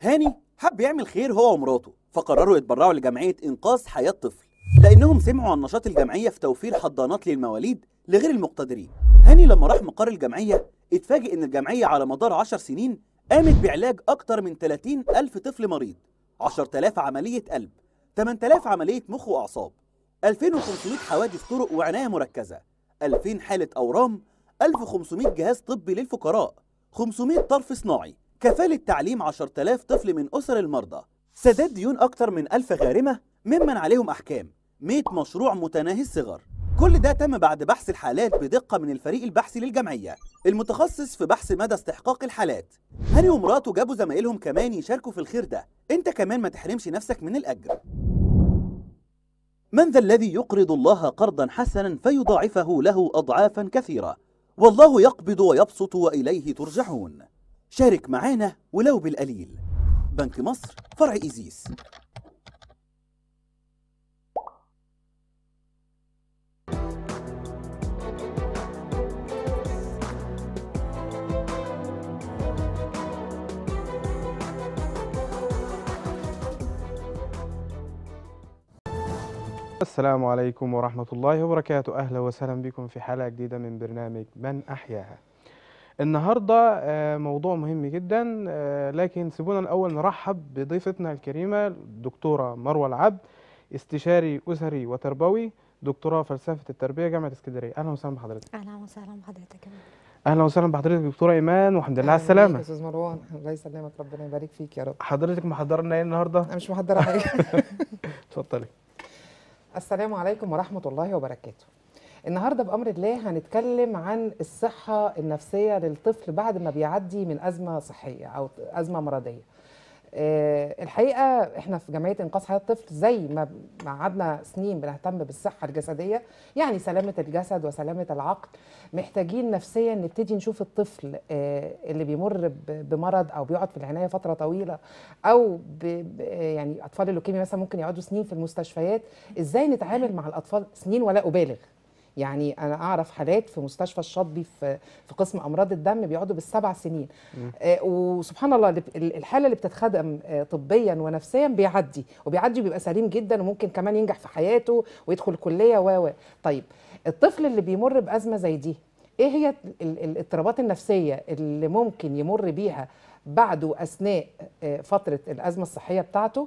هاني حب يعمل خير هو ومراته فقرروا يتبرعوا لجمعية إنقاذ حياة طفل لأنهم سمعوا عن نشاط الجمعية في توفير حضانات للمواليد لغير المقتدرين هاني لما راح مقر الجمعية اتفاجئ إن الجمعية على مدار 10 سنين قامت بعلاج أكتر من 30 ألف طفل مريض 10000 عملية قلب 8000 عملية مخ وأعصاب 2500 حوادث طرق وعناية مركزة 2000 حالة أورام 1500 جهاز طبي للفقراء 500 طرف صناعي كفالة تعليم 10000 طفل من أسر المرضى سداد ديون أكتر من 1000 غارمة ممن عليهم أحكام 100 مشروع متناهي الصغر كل ده تم بعد بحث الحالات بدقة من الفريق البحثي للجمعية المتخصص في بحث مدى استحقاق الحالات هاني ومراته جابوا زمايلهم كمان يشاركوا في الخير ده انت كمان ما تحرمش نفسك من الأجر من ذا الذي يقرض الله قرضا حسنا فيضاعفه له أضعافا كثيرة والله يقبض ويبسط وإليه ترجعون شارك معانا ولو بالقليل بنك مصر فرع إيزيس السلام عليكم ورحمة الله وبركاته أهلا وسهلا بكم في حلقة جديدة من برنامج من أحياها النهاردة آه، موضوع مهم جدا آه، لكن سيبونا الأول نرحب بضيفتنا الكريمة الدكتورة مروة العبد استشاري أسري وتربوي دكتوراه فلسفة التربية جامعة اسكندرية أهلا وسهلا بحضرتك اهلا وسهلا بحضرتك كمان أهلا وسهلا بحضرتك دكتورة إيمان والحمد لله على أهلاً بيك السلامة يا استاذ مروان الله يسلمك ربنا يبارك فيك يا رب حضرتك محضرة لنا إيه النهاردة؟ انا مش محضره حاجه اتفضلي السلام عليكم ورحمه الله وبركاته النهارده بامر الله هنتكلم عن الصحه النفسيه للطفل بعد ما بيعدي من ازمه صحيه او ازمه مرضيه آه، الحقيقه احنا في جمعيه انقاذ حياه الطفل زي ما ما قعدنا سنين بنهتم بالصحه الجسديه يعني سلامه الجسد وسلامه العقل محتاجين نفسيا نبتدي نشوف الطفل آه، اللي بيمر ب- بمرض او بيقعد في العنايه فتره طويله او ب ب- يعني اطفال اللوكيميا مثلا ممكن يقعدوا سنين في المستشفيات ازاي نتعامل مع الاطفال سنين ولا ابالغ يعني انا اعرف حالات في مستشفى الشاطبي في في قسم امراض الدم بيقعدوا بالسبع سنين آه وسبحان الله اللي- ال- الحاله اللي بتتخدم آه طبيا ونفسيا بيعدي وبيعدي وبيبقى سليم جدا وممكن كمان ينجح في حياته ويدخل كليه و و طيب الطفل اللي بيمر بازمه زي دي ايه هي ال- ال- الاضطرابات النفسيه اللي ممكن يمر بيها بعد واثناء آه، فتره الازمه الصحيه بتاعته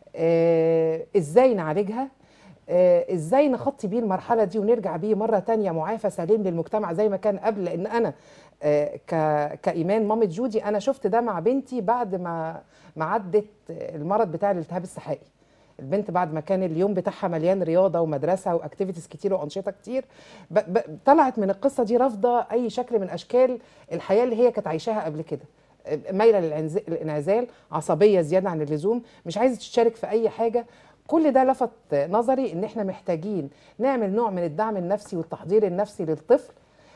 آه، ازاي نعالجها آه، ازاي نخطي بيه المرحله دي ونرجع بيه مره تانية معافى سليم للمجتمع زي ما كان قبل لان انا آه، ك- كايمان مامة جودي انا شفت ده مع بنتي بعد ما ما عدت المرض بتاع الالتهاب السحائي البنت بعد ما كان اليوم بتاعها مليان رياضه ومدرسه واكتيفيتيز كتير وانشطه كتير ب... ب... طلعت من القصه دي رافضه اي شكل من اشكال الحياه اللي هي كانت عايشاها قبل كده مايله للعنز- للانعزال عصبيه زياده عن اللزوم مش عايزه تشارك في اي حاجه كل ده لفت نظري ان احنا محتاجين نعمل نوع من الدعم النفسي والتحضير النفسي للطفل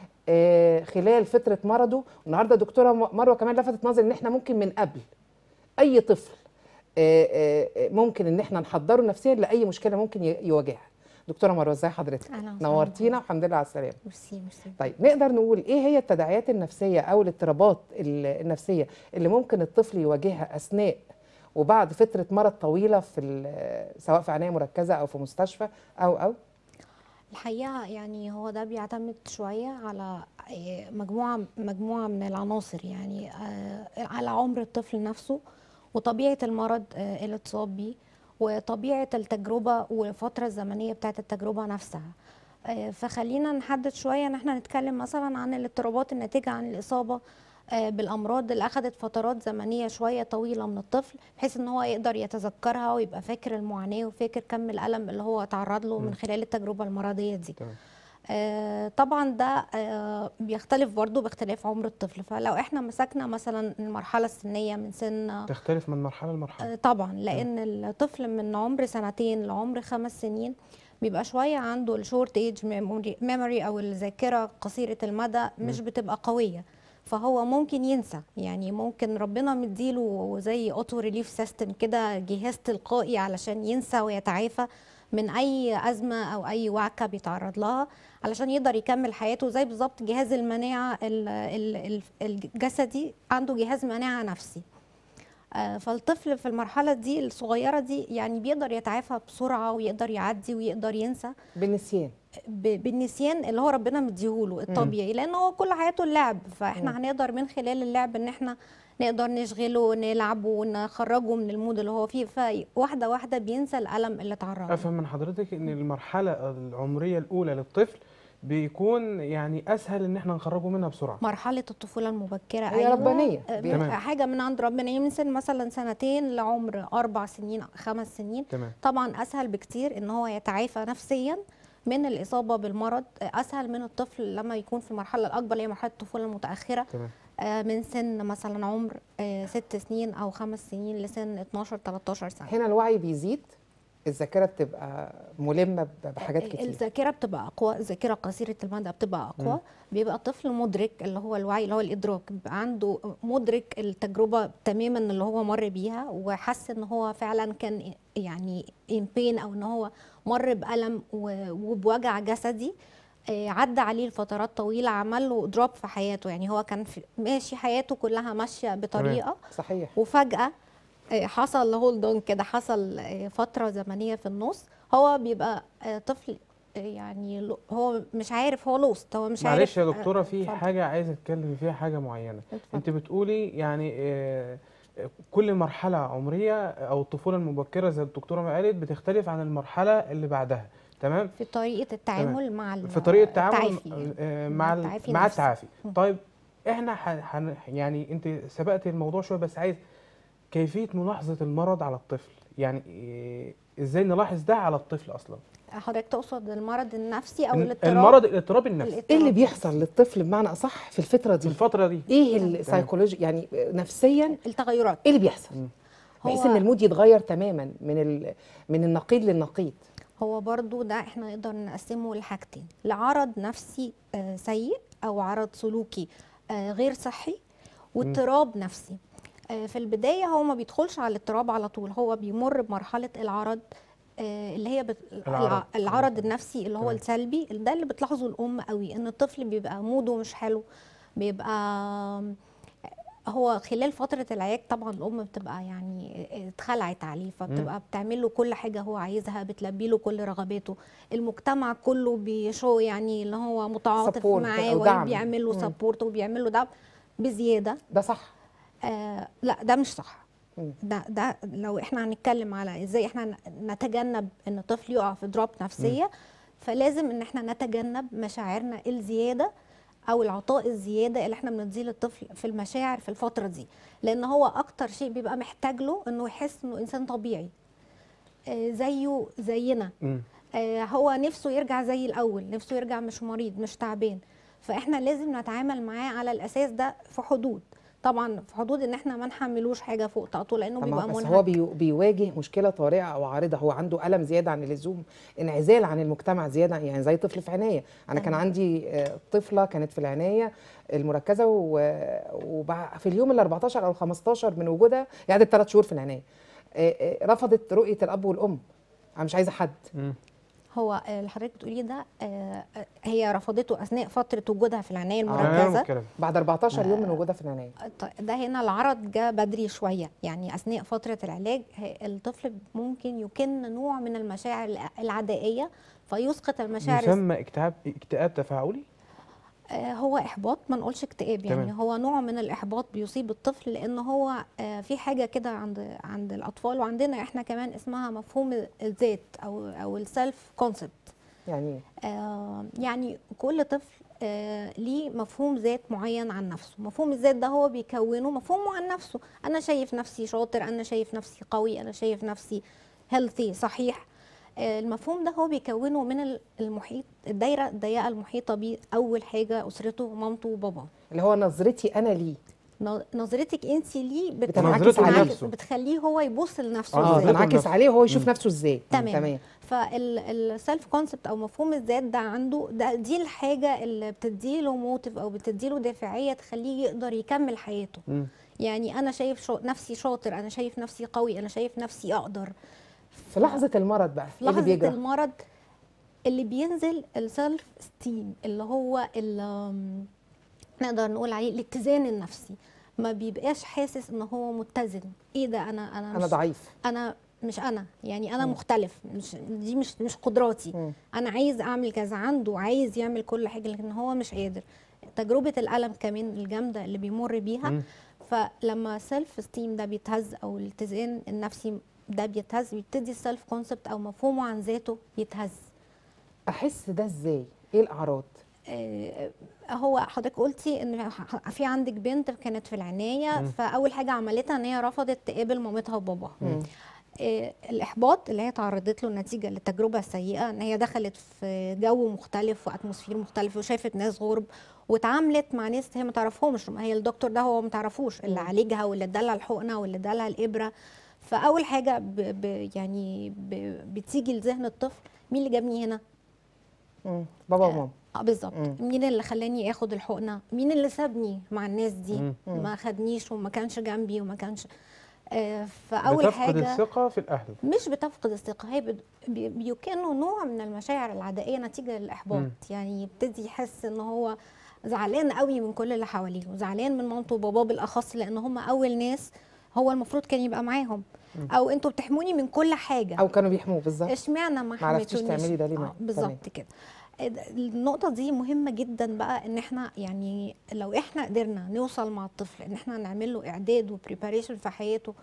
آه، خلال فتره مرضه النهارده دكتوره م- مروه كمان لفتت نظري ان احنا ممكن من قبل اي طفل آه، آه، آه، ممكن ان احنا نحضره نفسيا لاي مشكله ممكن ي- يواجهها دكتوره مروه ازي حضرتك أهلا وسهلا نورتينا والحمد لله على السلامه ميرسي ميرسي طيب نقدر نقول ايه هي التداعيات النفسيه او الاضطرابات ال- النفسيه اللي ممكن الطفل يواجهها اثناء وبعد فتره مرض طويله في ال- سواء في عنايه مركزه او في مستشفى او او الحقيقه يعني هو ده بيعتمد شويه على آه، مجموعه مجموعه من العناصر يعني آه، على عمر الطفل نفسه وطبيعه المرض آه، اللي اتصاب بيه وطبيعه التجربه والفتره الزمنيه بتاعه التجربه نفسها آه، فخلينا نحدد شويه ان احنا نتكلم مثلا عن الاضطرابات الناتجه عن الاصابه آه، بالامراض اللي اخذت فترات زمنيه شويه طويله من الطفل بحيث ان هو يقدر يتذكرها ويبقى فاكر المعاناه وفاكر كم الالم اللي هو تعرض له من خلال التجربه المرضيه دي تمام. آه، طبعا ده آه، بيختلف برضه باختلاف عمر الطفل فلو احنا مسكنا مثلا المرحله السنيه من سن تختلف من مرحلة لمرحلة آه، طبعا لان الطفل من عمر سنتين لعمر خمس سنين بيبقى شويه عنده الشورت ايج ميموري او الذاكره قصيره المدى مش بتبقى قويه فهو ممكن ينسى يعني ممكن ربنا مديله زي اوتو ريليف سيستم كده جهاز تلقائي علشان ينسى ويتعافى من اي ازمه او اي وعكه بيتعرض لها علشان يقدر يكمل حياته زي بالظبط جهاز المناعه ال- ال- ال- الجسدي عنده جهاز مناعه نفسي آه، فالطفل في المرحله دي الصغيره دي يعني بيقدر يتعافى بسرعه ويقدر يعدي ويقدر ينسى بالنسيان ب- بالنسيان اللي هو ربنا مديهوله الطبيعي لان هو كل حياته اللعب فاحنا هنقدر من خلال اللعب ان احنا نقدر نشغله نلعبه ونخرجه من المود اللي هو فيه فواحده واحده بينسى الالم اللي اتعرض له افهم من حضرتك ان المرحله العمريه الاولى للطفل بيكون يعني اسهل ان احنا نخرجه منها بسرعه مرحله الطفوله المبكره هي ربانية. آه، تمام. حاجه من عند ربنا يعني من سن مثلا سنتين لعمر اربع سنين خمس سنين تمام طبعا اسهل بكتير ان هو يتعافى نفسيا من الاصابه بالمرض آه، اسهل من الطفل لما يكون في المرحله الاكبر اللي هي مرحله الطفوله المتاخره تمام آه، من سن مثلا عمر آه، ست سنين او خمس سنين لسن 12 13 سنه هنا الوعي بيزيد الذاكره بتبقى ملمه ب- بحاجات كتير الذاكره بتبقى اقوى الذاكره قصيره المدى بتبقى اقوى بيبقى طفل مدرك اللي هو الوعي اللي هو الادراك بيبقى عنده مدرك التجربه تماما اللي هو مر بيها وحس ان هو فعلا كان يعني ان بين او ان هو مر بالم و- وبوجع جسدي آه، عدى عليه لفترات طويله عمل له دروب في حياته يعني هو كان في ماشي حياته كلها ماشيه بطريقه صحيح وفجأة آه، حصل هولد اون كده حصل آه، فترة زمنية في النص هو بيبقى آه، طفل آه، يعني لو- هو مش عارف هو لوست هو مش معلش عارف يا دكتوره آه، في اتفضل. حاجه عايز اتكلم فيها حاجه معينه اتفضل. انت بتقولي يعني آه، كل مرحله عمريه او الطفوله المبكره زي الدكتوره ما قالت بتختلف عن المرحله اللي بعدها تمام في طريقة التعامل مع ال- في طريقه التعامل التعافي. آه، مع ال- التعافي مع نفسه. التعافي طيب احنا ح- حن يعني انت سبقت الموضوع شويه بس عايز كيفيه ملاحظه المرض على الطفل يعني إيه، ازاي نلاحظ ده على الطفل اصلا حضرتك تقصد المرض النفسي او الم- الاضطراب المرض الاضطراب النفسي الاضطراب ايه اللي النفسي. بيحصل للطفل بمعنى اصح في الفتره في دي الفتره دي ايه السيكولوجي يعني نفسيا التغيرات ايه اللي بيحصل مم. بحيث هو- ان المود يتغير تماما من ال... من النقيض للنقيض هو برضو ده احنا نقدر نقسمه لحاجتين لعرض نفسي آه، سيء او عرض سلوكي آه، غير صحي واضطراب نفسي آه، في البداية هو ما بيدخلش على الاضطراب على طول هو بيمر بمرحلة العرض آه، اللي هي بت... العرض. الع- العرض النفسي اللي هو تمام. السلبي ده اللي بتلاحظه الأم قوي ان الطفل بيبقى موده مش حلو بيبقى هو خلال فترة العلاج طبعا الأم بتبقى يعني اتخلعت عليه فبتبقى بتعمل له كل حاجة هو عايزها بتلبي له كل رغباته المجتمع كله بيشو يعني اللي هو متعاطف Support معاه أو دعم. وبيعمل له مم. سبورت وبيعمل له دعم بزيادة ده صح آه لا ده مش صح مم. ده ده لو احنا هنتكلم على ازاي احنا نتجنب ان الطفل يقع في دروب نفسيه فلازم ان احنا نتجنب مشاعرنا الزياده او العطاء الزياده اللي احنا بنديه للطفل في المشاعر في الفتره دي لان هو اكتر شيء بيبقى محتاج له انه يحس انه انسان طبيعي آه، زيه زينا مم. آه، هو نفسه يرجع زي الاول نفسه يرجع مش مريض مش تعبان فاحنا لازم نتعامل معاه على الاساس ده في حدود طبعا في حدود ان احنا ما نحملوش حاجه فوق طاقته لانه طبعا بيبقى بس منهك هو بي... بيواجه مشكله طارئه او عارضه هو عنده الم زياده عن اللزوم انعزال عن المجتمع زياده يعني زي طفل في عنايه انا كان تمام. عندي آه، طفله كانت في العنايه المركزه وفي اليوم ال 14 او ال 15 من وجودها قعدت ثلاث شهور في العنايه آه، آه، رفضت رؤيه الاب والام انا مش عايزه حد مم. هو آه، اللي حضرتك بتقوليه ده آه، آه، هي رفضته اثناء فتره وجودها في العنايه تمام المركزه الكلام بعد 14 يوم من وجودها في العنايه ط- ده هنا العرض جاء بدري شويه يعني اثناء فتره العلاج ه- الطفل ممكن يكن نوع من المشاعر الع- العدائيه فيسقط المشاعر الس- يسمى اكتئاب اكتئاب تفاعلي آه، هو احباط ما نقولش اكتئاب يعني تمام. هو نوع من الاحباط بيصيب الطفل لان هو آه، في حاجه كده عند عند الاطفال وعندنا احنا كمان اسمها مفهوم الذات او او السيلف كونسبت يعني آه، يعني كل طفل آه، ليه مفهوم ذات معين عن نفسه مفهوم الذات ده هو بيكونه مفهومه عن نفسه انا شايف نفسي شاطر انا شايف نفسي قوي انا شايف نفسي هيلثي صحيح آه، المفهوم ده هو بيكونه من ال- المحيط الدايره الضيقه المحيطه بيه اول حاجه اسرته مامته وباباه اللي هو نظرتي انا ليه ن- نظرتك انت ليه بت- بتنعكس نظرته عليه. لنفسه. بتخليه هو يبص لنفسه آه، اه ازاي نظرته تنعكس لنفسه. عليه وهو يشوف نفسه ازاي تمام. تمام فالسيلف كونسبت او مفهوم الذات ده عنده ده دي الحاجه اللي بتديله موتيف او بتديله دافعيه تخليه يقدر يكمل حياته مم. يعني انا شايف شو نفسي شاطر انا شايف نفسي قوي انا شايف نفسي اقدر في لحظه المرض بقى في ايه اللي لحظه بيجرى المرض اللي بينزل السيلف ستيم اللي هو ال- نقدر نقول عليه الاتزان النفسي ما بيبقاش حاسس ان هو متزن ايه ده انا انا انا مش ضعيف انا مش انا يعني انا مم. مختلف مش دي مش مش قدراتي مم. انا عايز اعمل كذا عنده عايز يعمل كل حاجه لكن هو مش قادر تجربه الالم كمان الجامده اللي بيمر بيها مم. فلما سيلف استيم ده بيتهز او الاتزان النفسي ده بيتهز بيبتدي السيلف كونسبت او مفهومه عن ذاته يتهز احس ده ازاي ايه الاعراض آه، هو حضرتك قلتي ان في عندك بنت كانت في العنايه مم. فاول حاجه عملتها ان هي رفضت تقابل مامتها وباباها مم. آه، الاحباط اللي هي تعرضت له نتيجه للتجربه السيئه ان هي دخلت في جو مختلف واتموسفير مختلف وشافت ناس غرب واتعاملت مع ناس هي ما تعرفهمش ما هي الدكتور ده هو ما تعرفوش اللي مم. عالجها واللي ادالها الحقنه واللي ادالها الابره فاول حاجه ب ب يعني ب بتيجي لذهن الطفل مين اللي جابني هنا مم. بابا وماما اه بالظبط مم. مين اللي خلاني اخد الحقنه مين اللي سابني مع الناس دي مم. مم. ما خدنيش وما كانش جنبي وما كانش آه فاول بتفقد حاجه الثقه في الاهل مش بتفقد الثقه هي بت- بي- بيكنوا نوع من المشاعر العدائيه نتيجه للاحباط مم. يعني يبتدي يحس ان هو زعلان قوي من كل اللي حواليه وزعلان من مامته وباباه بالاخص لان هم اول ناس هو المفروض كان يبقى معاهم مم. او انتوا بتحموني من كل حاجه او كانوا بيحموه بالظبط اشمعنى ما ما عرفتيش حميتونيش تعملي ده ليه آه، معايا؟ تمام. بالظبط كده النقطة دي مهمة جدا بقى ان احنا يعني لو احنا قدرنا نوصل مع الطفل ان احنا نعمل له اعداد وبريباريشن في حياته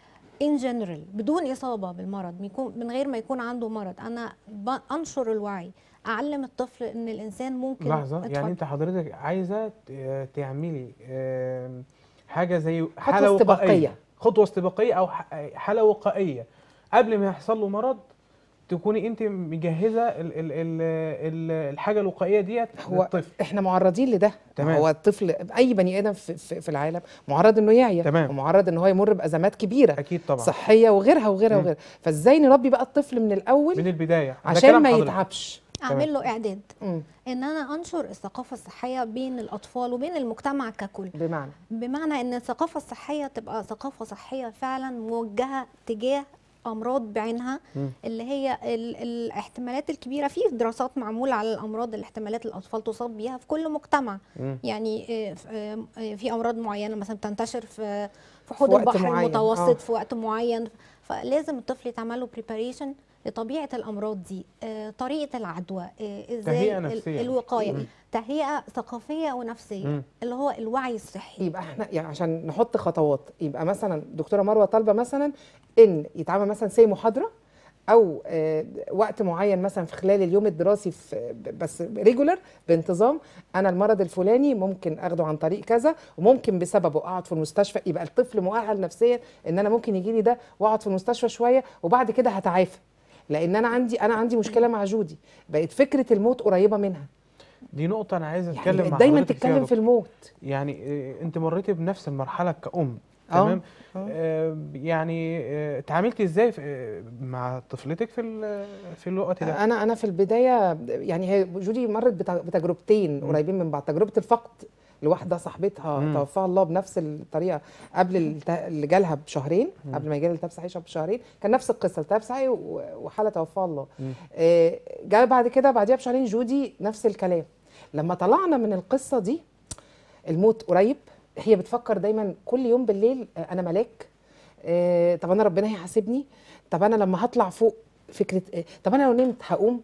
ان جنرال بدون اصابة بالمرض بيكون من غير ما يكون عنده مرض انا ب- انشر الوعي اعلم الطفل ان الانسان ممكن لحظه اتفضل. يعني انت حضرتك عايزه ت- تعملي آم، حاجه زي خطوة حاله استباقية. وقائيه خطوه استباقيه او ح- حاله وقائيه قبل ما يحصل له مرض تكوني انت مجهزه ال ال ال ال الحاجه الوقائيه ديت هو للطفل احنا معرضين لده تمام. هو الطفل اي بني ادم في, في, في العالم معرض انه يعيا تمام. ومعرض ان هو يمر بازمات كبيره اكيد طبعا صحيه وغيرها وغيرها مم. وغيرها فازاي نربي بقى الطفل من الاول من البدايه ده عشان كلام ما حضرتك. يتعبش اعمل له اعداد مم. ان انا انشر الثقافة الصحية بين الاطفال وبين المجتمع ككل بمعنى بمعنى ان الثقافه الصحيه تبقى ثقافه صحيه فعلا موجهه تجاه امراض بعينها مم. اللي هي ال- الاحتمالات الكبيره في دراسات معموله على الامراض اللي احتمالات الاطفال تصاب بيها في كل مجتمع مم. يعني آه، ف- آه، آه، في امراض معينه مثلا بتنتشر في في حوض وقت البحر معين، المتوسط آه. في وقت معين فلازم الطفل يتعمل له بريباريشن لطبيعه الامراض دي آه، طريقه العدوى آه، ازاي تهيئة ال- نفسية. الوقايه مم. تهيئه ثقافيه ونفسيه مم. اللي هو الوعي الصحي يبقى احنا يعني عشان نحط خطوات يبقى مثلا دكتوره مروه طالبه مثلا ان يتعمل مثلا سي محاضره او آه، وقت معين مثلا في خلال اليوم الدراسي في بس ريجولر بانتظام انا المرض الفلاني ممكن اخده عن طريق كذا وممكن بسببه اقعد في المستشفى يبقى الطفل مؤهل نفسيا ان انا ممكن يجي لي ده واقعد في المستشفى شويه وبعد كده هتعافى لان انا عندي انا عندي مشكله مع جودي بقت فكره الموت قريبه منها دي نقطه انا عايز يعني اتكلم بقت مع دايما حضرتك فيها يا تتكلم في دكتور. الموت يعني آه، انت مريتي بنفس المرحله كأم آه. تمام آه. آه، يعني آه، اتعاملتي ازاي في- آه، مع طفلتك في ال- في الوقت ده انا انا في البدايه يعني هي جودي مرت بت- بتجربتين مم. قريبين من بعض تجربه الفقد لواحده صاحبتها مم. توفاها الله بنفس الطريقه قبل الت- اللي جالها بشهرين مم. قبل ما يجي التهاب صحي بشهرين كان نفس القصه التهاب صحي و- وحاله توفاها الله مم. آه، جاء بعد كده بعديها بشهرين جودي نفس الكلام لما طلعنا من القصه دي الموت قريب هي بتفكر دايما كل يوم بالليل آه، انا ملاك آه، طب انا ربنا هيحاسبني طب انا لما هطلع فوق فكره آه، طب انا لو نمت هقوم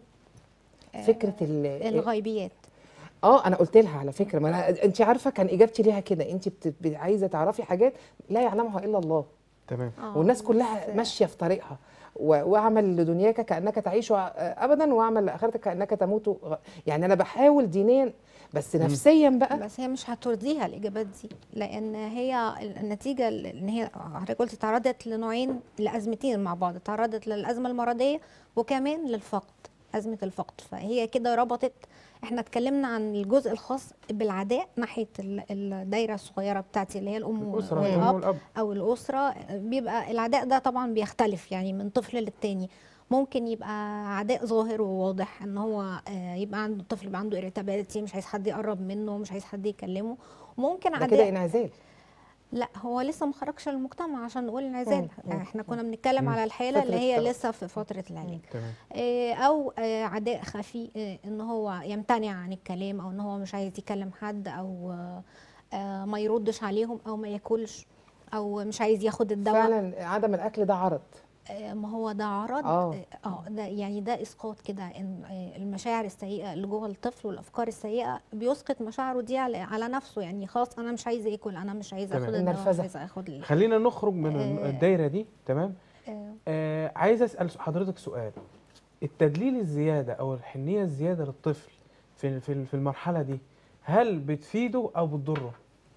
فكره ال- الغيبيات اه انا قلت لها على فكره ما أنا انت عارفه كان اجابتي ليها كده انت بت- بت- عايزه تعرفي حاجات لا يعلمها الا الله تمام آه، والناس كلها بس- ماشيه في طريقها و- واعمل لدنياك كانك تعيش ابدا واعمل لاخرتك كانك تموت غ- يعني انا بحاول دينيا بس نفسيا بقى بس هي مش هترضيها الاجابات دي لان هي النتيجه ان هي حضرتك قلت تعرضت لنوعين لازمتين مع بعض تعرضت للازمه المرضيه وكمان للفقد ازمه الفقد فهي كده ربطت احنا اتكلمنا عن الجزء الخاص بالعداء ناحيه ال- الدايره الصغيره بتاعتي اللي هي الام الاسره والاب الام والاب او الاسره بيبقى العداء ده طبعا بيختلف يعني من طفل للتاني ممكن يبقى عداء ظاهر وواضح ان هو آه، يبقى عنده الطفل يبقى عنده irritability مش عايز حد يقرب منه مش عايز حد يكلمه ممكن ده كده عداء انعزال لا هو لسه ما خرجش للمجتمع عشان نقول انعزال مم، مم، احنا كنا بنتكلم مم. على الحاله اللي فترة هي طبعا. لسه في فتره العلاج تمام آه، او آه، عداء خفي آه، ان هو يمتنع عن الكلام او ان هو مش عايز يكلم حد او آه، آه، ما يردش عليهم او ما ياكلش او مش عايز ياخد الدواء فعلا عدم الاكل ده عرض آه، ما هو ده عرض آه. اه آه، ده يعني ده اسقاط كده ان آه، المشاعر السيئه اللي جوه الطفل والافكار السيئه بيسقط مشاعره دي على, على نفسه يعني خلاص انا مش عايز اكل انا مش عايز تمام. اخد الدواء مش النرفزة. عايز اخد ال- خلينا نخرج من آه. الدايره دي تمام آه، آه عايز اسال حضرتك سؤال التدليل الزياده او الحنيه الزياده للطفل في في في المرحله دي هل بتفيده او بتضره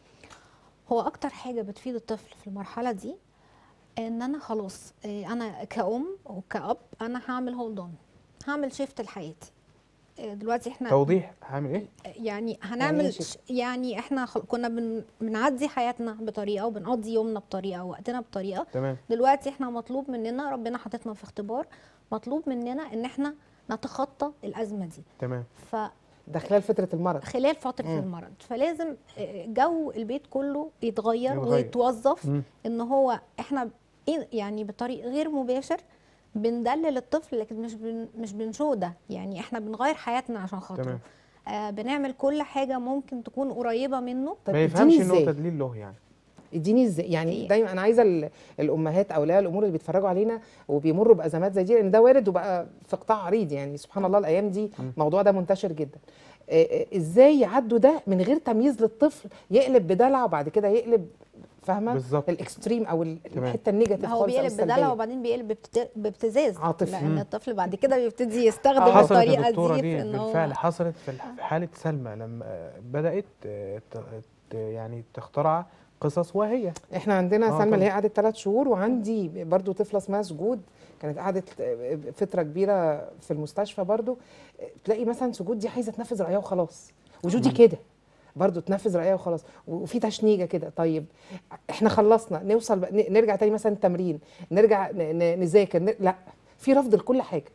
هو اكتر حاجه بتفيد الطفل في المرحله دي ان انا خلاص آه، انا كأم وكأب انا هعمل هولد اون هعمل شيفت لحياتي آه، دلوقتي احنا توضيح هعمل ايه يعني إيه هنعمل shift؟ ش- يعني احنا خل- كنا بن بنعدي حياتنا بطريقه وبنقضي يومنا بطريقه ووقتنا بطريقه تمام دلوقتي احنا مطلوب مننا ربنا حاططنا في اختبار مطلوب مننا ان احنا نتخطى الازمه دي تمام ده خلال فتره المرض فخلال فتره مم. المرض فلازم آه، جو البيت كله يتغير, يتغير. ويتوظف مم. ان هو احنا إيه- يعني بطريق غير مباشر بندلل الطفل لكن مش بن مش بنشو ده يعني احنا بنغير حياتنا عشان خاطره تمام آه بنعمل كل حاجه ممكن تكون قريبه منه طب ما يفهمش اديني ان هو ازاي تدليل له يعني اديني ازاي يعني إيه؟ دايما انا عايزه ال- الامهات اولياء الامور اللي بيتفرجوا علينا وبيمروا بازمات زي دي لان ده وارد وبقى في قطاع عريض يعني سبحان الله الايام دي مم. الموضوع ده منتشر جدا آه، آه، ازاي يعدوا ده من غير تمييز للطفل يقلب بدلع وبعد كده يقلب فاهمه بالظبط. الاكستريم او ال- تمام. الحته النيجاتيف هو خالص أو بيقلب بدلع السلبية. وبعدين بيقلب بابت- بابتزاز عاطفي. لان مم. الطفل بعد كده بيبتدي يستخدم آه. حصلت يا الطريقه دكتوره دي دي في ان هو بالفعل حصلت في الح- في حاله سلمى لما آه، بدات آه، ت- ت- يعني تخترع قصص وهي احنا عندنا آه سلمى اللي هي طبعا. قعدت ثلاث شهور وعندي برضو طفله اسمها سجود كانت قعدت فتره كبيره في المستشفى برضو تلاقي مثلا سجود دي عايزه تنفذ رايها وخلاص وجودي كده برضو تنفذ رايها وخلاص وفي تشنيجه كده طيب احنا خلصنا نوصل بقى ن- نرجع تاني مثلا تمرين نرجع ن- ن- نذاكر ن- لا في رفض لكل حاجه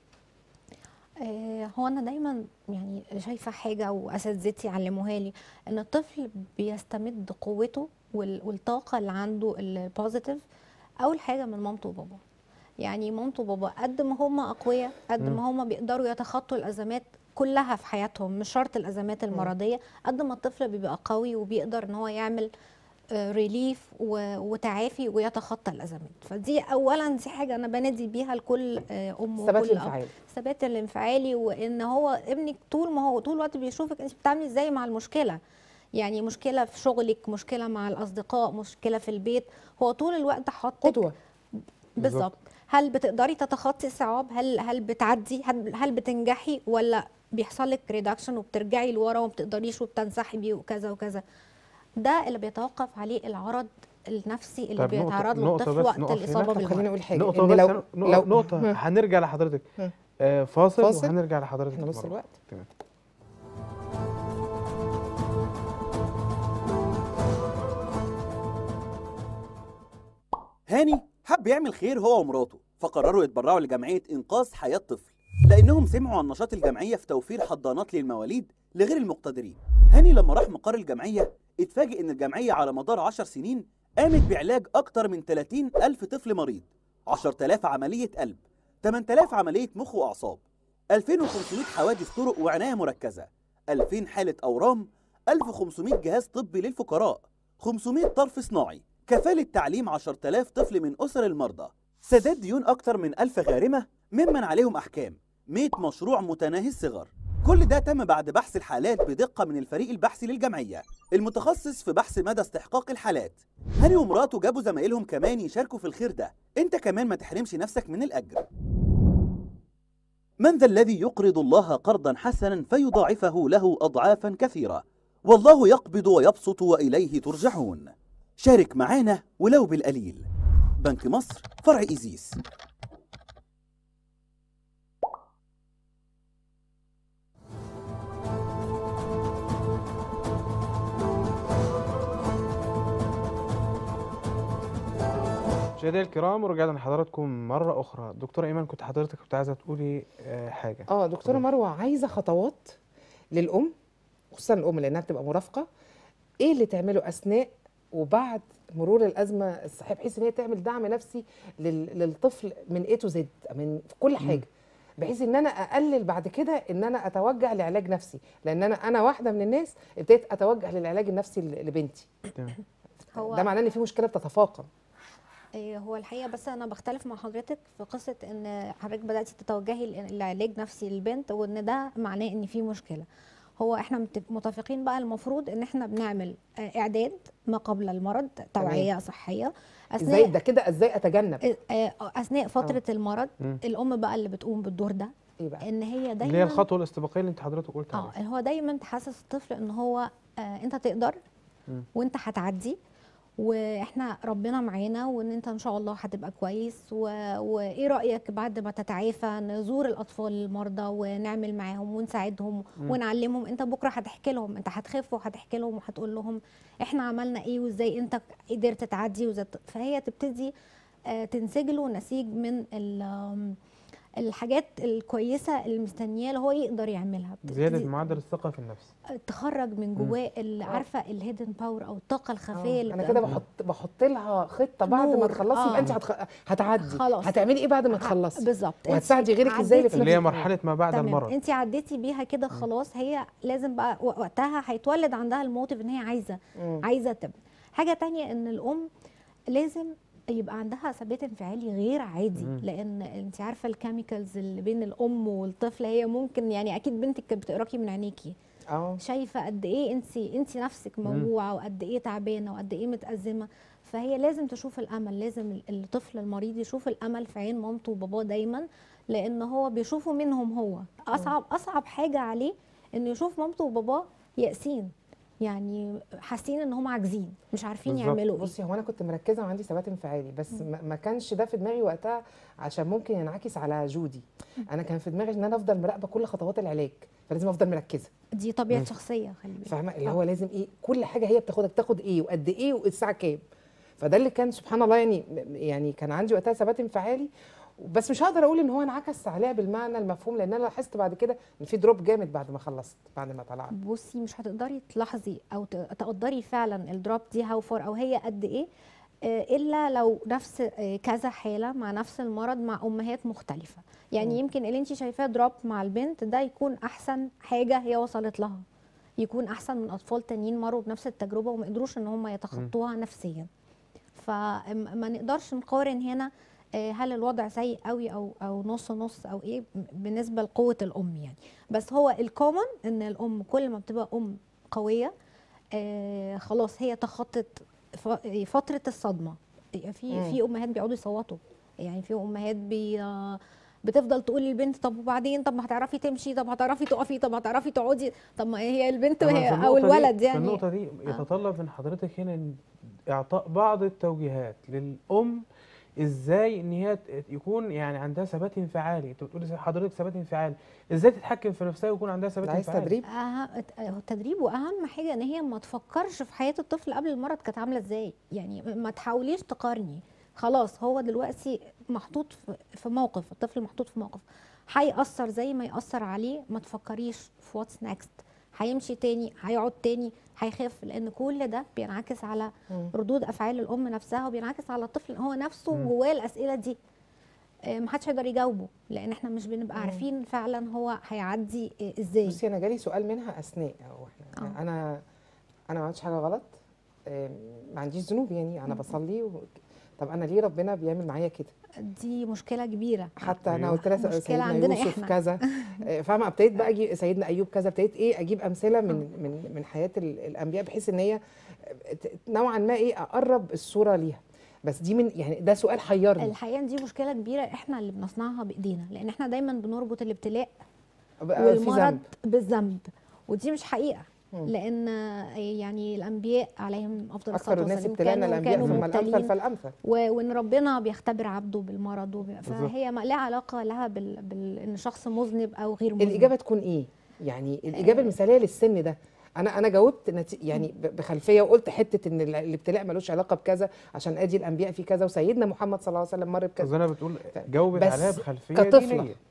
آه، هو انا دايما يعني شايفه حاجه واساتذتي علموها لي ان الطفل بيستمد قوته وال- والطاقه اللي عنده البوزيتيف اول حاجه من مامته وبابا يعني مامته وبابا قد ما هم اقوياء قد مم. ما هم بيقدروا يتخطوا الازمات كلها في حياتهم مش شرط الازمات المرضيه قد ما الطفل بيبقى قوي وبيقدر ان هو يعمل ريليف وتعافي ويتخطى الازمات فدي اولا دي حاجه انا بنادي بيها لكل آه، ام الثبات وكل اب الانفعالي الثبات الانفعالي وان هو ابنك طول ما هو طول الوقت بيشوفك انت بتتعاملي ازاي مع المشكله يعني مشكله في شغلك مشكله مع الاصدقاء مشكله في البيت هو طول الوقت حاطك قدوه بالظبط هل بتقدري تتخطي الصعاب هل هل بتعدي هل, هل بتنجحي ولا بيحصل لك ريدكشن وبترجعي لورا وما بتقدريش وبتنسحبي وكذا وكذا ده اللي بيتوقف عليه العرض النفسي اللي طب نقطة- بيتعرض له نقطة الطفل بس وقت نقف هنا. الاصابه طب خليني بالمرض اقول حاجه نقطة إن بس لو لو لو نقطة هنرجع لحضرتك ها. آه فاصل, فاصل. وهنرجع لحضرتك احنا نص مرة. الوقت تمام هاني حب يعمل خير هو ومراته فقرروا يتبرعوا لجمعية إنقاذ حياة طفل لأنهم سمعوا عن نشاط الجمعية في توفير حضانات للمواليد لغير المقتدرين هاني لما راح مقر الجمعية اتفاجئ إن الجمعية على مدار 10 سنين قامت بعلاج أكتر من 30 ألف طفل مريض 10000 عملية قلب 8000 عملية مخ وأعصاب 2500 حوادث طرق وعناية مركزة 2000 حالة أورام 1500 جهاز طبي للفقراء 500 طرف صناعي كفالة تعليم 10000 طفل من أسر المرضى سداد ديون أكتر من 1000 غارمة ممن عليهم أحكام 100 مشروع متناهي الصغر كل ده تم بعد بحث الحالات بدقة من الفريق البحثي للجمعية المتخصص في بحث مدى استحقاق الحالات هاني ومراته جابوا زمايلهم كمان يشاركوا في الخير ده انت كمان ما تحرمش نفسك من الأجر من ذا الذي يقرض الله قرضا حسنا فيضاعفه له أضعافا كثيرة والله يقبض ويبسط وإليه ترجعون شارك معانا ولو بالقليل بنك مصر فرع إيزيس مشاهدينا الكرام ورجعنا لحضراتكم مرة أخرى دكتورة إيمان كنت حضرتك كنت عايزة تقولي آه حاجة اه دكتوره مروه عايزه خطوات للام خصوصا الام لانها بتبقى مرافقه ايه اللي تعمله اثناء وبعد مرور الازمه الصحيه بحيث ان هي تعمل دعم نفسي لل- للطفل من اي تو زد من في كل حاجه بحيث ان انا اقلل بعد كده ان انا اتوجه لعلاج نفسي لان انا انا واحده من الناس ابتديت اتوجه للعلاج النفسي ل- لبنتي تمام هو ده معناه ان في مشكله بتتفاقم إيه هو الحقيقه بس انا بختلف مع حضرتك في قصه ان حضرتك بداتي تتوجهي ل- لعلاج نفسي للبنت وان ده معناه ان في مشكله هو احنا مت- متفقين بقى المفروض ان احنا بنعمل آه، اعداد ما قبل المرض توعيه صحيه ازاي ده كده ازاي اتجنب آه، اثناء فتره المرض مم. الام بقى اللي بتقوم بالدور ده ايه بقى ان هي دايما اللي هي الخطوه الاستباقيه اللي انت حضرتك قلت اه عليها هو دايما تحسس الطفل ان هو آه انت تقدر مم. وانت هتعدي واحنا ربنا معانا وان انت ان شاء الله هتبقى كويس و... وايه رايك بعد ما تتعافى نزور الاطفال المرضى ونعمل معاهم ونساعدهم مم. ونعلمهم انت بكره هتحكي لهم انت هتخف وهتحكي لهم وهتقول لهم احنا عملنا ايه وازاي انت قدرت تعدي وزي... فهي تبتدي آه، تنسج له نسيج من ال... آم، الحاجات الكويسه اللي مستنياه اللي هو يقدر يعملها زياده بتبتدي معدل الثقه في النفس تخرج من جواه اللي عارفه الهيدن باور او الطاقه الخفيه آه، اللي انا بتبقى كده بحط بحط لها خطه بعد ما نور، تخلصي آه. يبقى انت هتخ... هتعدي خلاص. هتعملي ايه بعد ما ع- تخلصي بالظبط وهتساعدي غيرك ازاي اللي في اللي هي نفس الوقت. مرحله ما بعد تمام المرض انت عديتي بيها كده خلاص هي لازم بقى و- وقتها هيتولد عندها الموتيف ان هي عايزه مم. عايزه تبقى حاجه تانية ان الام لازم يبقى عندها ثبات انفعالي غير عادي مم. لان انت عارفه الكيميكالز اللي بين الام والطفل هي ممكن يعني اكيد بنتك كانت بتقراكي من عينيكي اه شايفه قد ايه انت انت نفسك موجوعه وقد ايه تعبانه وقد ايه متازمه فهي لازم تشوف الامل لازم ال- الطفل المريض يشوف الامل في عين مامته وباباه دايما لان هو بيشوفه منهم هو اصعب اصعب حاجه عليه انه يشوف مامته وباباه يائسين يعني حاسين ان هم عاجزين مش عارفين بالظبط. يعملوا ايه بصي هو انا كنت مركزه وعندي ثبات انفعالي بس ما ما كانش ده في دماغي وقتها عشان ممكن ينعكس على جودي انا كان في دماغي ان انا افضل مراقبه كل خطوات العلاج فلازم افضل مركزه دي طبيعه مم. شخصيه خلي بالك فاهمه اللي آه. هو لازم ايه كل حاجه هي بتاخدها بتاخد ايه وقد ايه والساعه كام فده اللي كان سبحان الله يعني يعني كان عندي وقتها ثبات انفعالي بس مش هقدر اقول ان هو انعكس عليها بالمعنى المفهوم لان انا لاحظت بعد كده ان في دروب جامد بعد ما خلصت بعد ما طلعت بصي مش هتقدري تلاحظي او ت- تقدري فعلا الدروب دي هاو فار او هي قد ايه آه، الا لو نفس آه، كذا حاله مع نفس المرض مع امهات مختلفه يعني مم. يمكن اللي انت شايفاه دروب مع البنت ده يكون احسن حاجه هي وصلت لها يكون احسن من اطفال تانيين مروا بنفس التجربه وما قدروش ان هم يتخطوها نفسيا فما نقدرش نقارن هنا آه، هل الوضع سيء قوي او او نص نص او ايه بالنسبه لقوه الام يعني بس هو الكومن ان الام كل ما بتبقى ام قويه آه خلاص هي تخطت ف- فتره الصدمه في مم. في امهات بيقعدوا يصوتوا يعني في امهات بي آه، بتفضل تقول للبنت طب وبعدين طب ما هتعرفي تمشي طب هتعرفي تقفي طب هتعرفي تقعدي طب ما هي البنت أما وهي في او النقطة دي- الولد في يعني النقطة دي يتطلب من حضرتك هنا إن إعطاء بعض التوجيهات للأم ازاي ان هي ت- يكون يعني عندها ثبات انفعالي انت بتقولي زي حضرتك ثبات انفعالي ازاي تتحكم في نفسها ويكون عندها ثبات ده عايز انفعالي تدريب أه- التدريب واهم حاجه ان هي ما تفكرش في حياه الطفل قبل المرض كانت عامله ازاي يعني ما تحاوليش تقارني خلاص هو دلوقتي محطوط في- في موقف الطفل محطوط في موقف هيأثر زي ما يأثر عليه ما تفكريش في واتس نيكست هيمشي تاني هيقعد تاني هيخف لان كل ده بينعكس على مم. ردود افعال الام نفسها وبينعكس على الطفل هو نفسه مم. جواه الاسئله دي آه، محدش هيقدر يجاوبه لان احنا مش بنبقى مم. عارفين فعلا هو هيعدي آه، ازاي بصي انا جالي سؤال منها اثناء هو احنا آه. انا انا ما عملتش حاجه غلط آم، ما عنديش ذنوب يعني انا مم. بصلي و... طب انا ليه ربنا بيعمل معايا كده دي مشكله كبيره حتى انا أيوة. قلت لها مشكلة سيدنا عندنا يوسف إحنا. كذا آه، فاهمه ابتديت بقى اجيب سيدنا ايوب كذا ابتديت ايه اجيب امثله من من من حياه ال- الانبياء بحيث ان هي ت- نوعا ما ايه اقرب الصوره ليها بس دي من يعني ده سؤال حيرني الحقيقه إن دي مشكله كبيره احنا اللي بنصنعها بايدينا لان احنا دايما بنربط الابتلاء بقى في والمرض ذنب بالذنب ودي مش حقيقه مم. لان يعني الانبياء عليهم افضل الصلاه اكثر الناس والسلام ابتلاء كانوا الانبياء كانوا ثم الامثل مبتلين فالامثل و- وان ربنا بيختبر عبده بالمرض وب- فهي ما لا علاقه لها بال... بال... ان شخص مذنب او غير مذنب الاجابه تكون ايه يعني الاجابه المثاليه للسن ده انا انا جاوبت نتي... يعني ب- بخلفيه وقلت حته ان ال- الابتلاء ملوش علاقه بكذا عشان ادي الانبياء في كذا وسيدنا محمد صلى الله عليه وسلم مر بكذا زي انا بتقول جاوبت بس عليها بخلفيه كطفلة. دينيه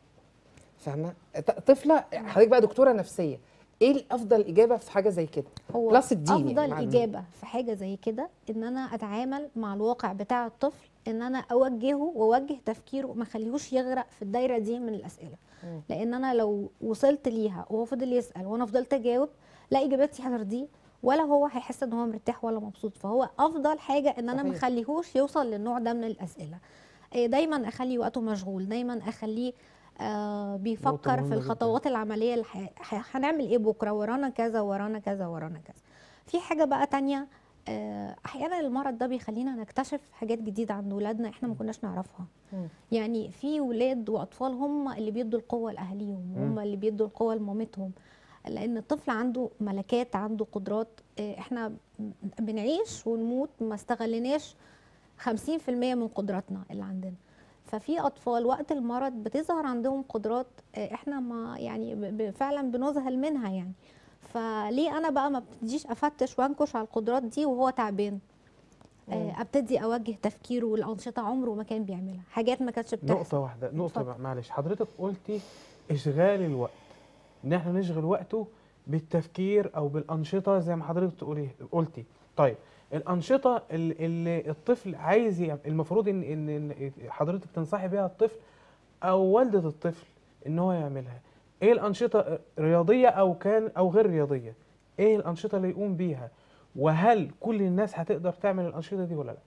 فاهمه ط- طفله حضرتك بقى دكتوره نفسيه ايه الافضل اجابه في حاجه زي كده هو بلس الدين يعني افضل مع الدين. اجابه في حاجه زي كده ان انا اتعامل مع الواقع بتاع الطفل ان انا اوجهه واوجه تفكيره ما اخليهوش يغرق في الدايره دي من الاسئله مم. لان انا لو وصلت ليها وهو فضل يسال وانا فضلت اجاوب لا اجاباتي هترضيه ولا هو هيحس ان هو مرتاح ولا مبسوط فهو افضل حاجه ان انا ما صحيح. اخليهوش يوصل للنوع ده من الاسئله إيه، دايما اخلي وقته مشغول دايما اخليه آه بيفكر مهمة في جداً. الخطوات العمليه اللي ح- ح- هنعمل ايه بكره ورانا كذا ورانا كذا ورانا كذا في حاجه بقى تانية آه، احيانا المرض ده بيخلينا نكتشف حاجات جديده عند ولادنا احنا ما كناش نعرفها مم. يعني في ولاد واطفال هم اللي بيدوا القوه لاهاليهم هم اللي بيدوا القوه لمامتهم لان الطفل عنده ملكات عنده قدرات آه، احنا بنعيش ونموت ما استغلناش 50% من قدراتنا اللي عندنا ففي اطفال وقت المرض بتظهر عندهم قدرات آه، احنا ما يعني ب- ب- فعلا بنذهل منها يعني فليه انا بقى ما ابتديش افتش وانكش على القدرات دي وهو تعبان آه، ابتدي اوجه تفكيره لانشطه عمره ما كان بيعملها حاجات ما كانتش بتحصل نقطة واحدة نقطة اتفضل. معلش حضرتك قلتي إشغال الوقت إن إحنا نشغل وقته بالتفكير أو بالأنشطة زي ما حضرتك تقولي قلتي طيب الأنشطة اللي, اللي الطفل عايز يعمل المفروض إن, إن إن حضرتك تنصحي بيها الطفل أو والدة الطفل إن هو يعملها إيه الأنشطة رياضية أو كان أو غير رياضية إيه الأنشطة اللي يقوم بيها وهل كل الناس هتقدر تعمل الأنشطة دي ولا لا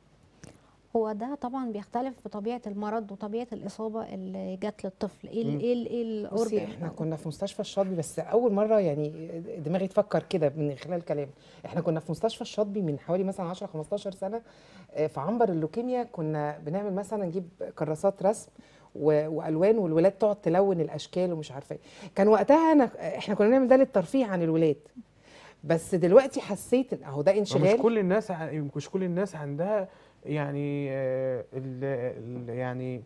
هو ده طبعا بيختلف بطبيعه المرض وطبيعه الاصابه اللي جات للطفل ايه ال- مم. ايه ال- ايه بصي الاورجن احنا كنا في مستشفى الشاطبي بس اول مره يعني دماغي تفكر كده من خلال كلام احنا كنا في مستشفى الشاطبي من حوالي مثلا 10 15 سنه آه، في عنبر اللوكيميا كنا بنعمل مثلا نجيب كراسات رسم و- والوان والولاد تقعد تلون الاشكال ومش عارفه ايه كان وقتها انا احنا كنا بنعمل ده للترفيه عن الولاد بس دلوقتي حسيت ان اهو ده مش انشغال كل الناس ع- مش كل الناس عندها يعني آه، ال ال يعني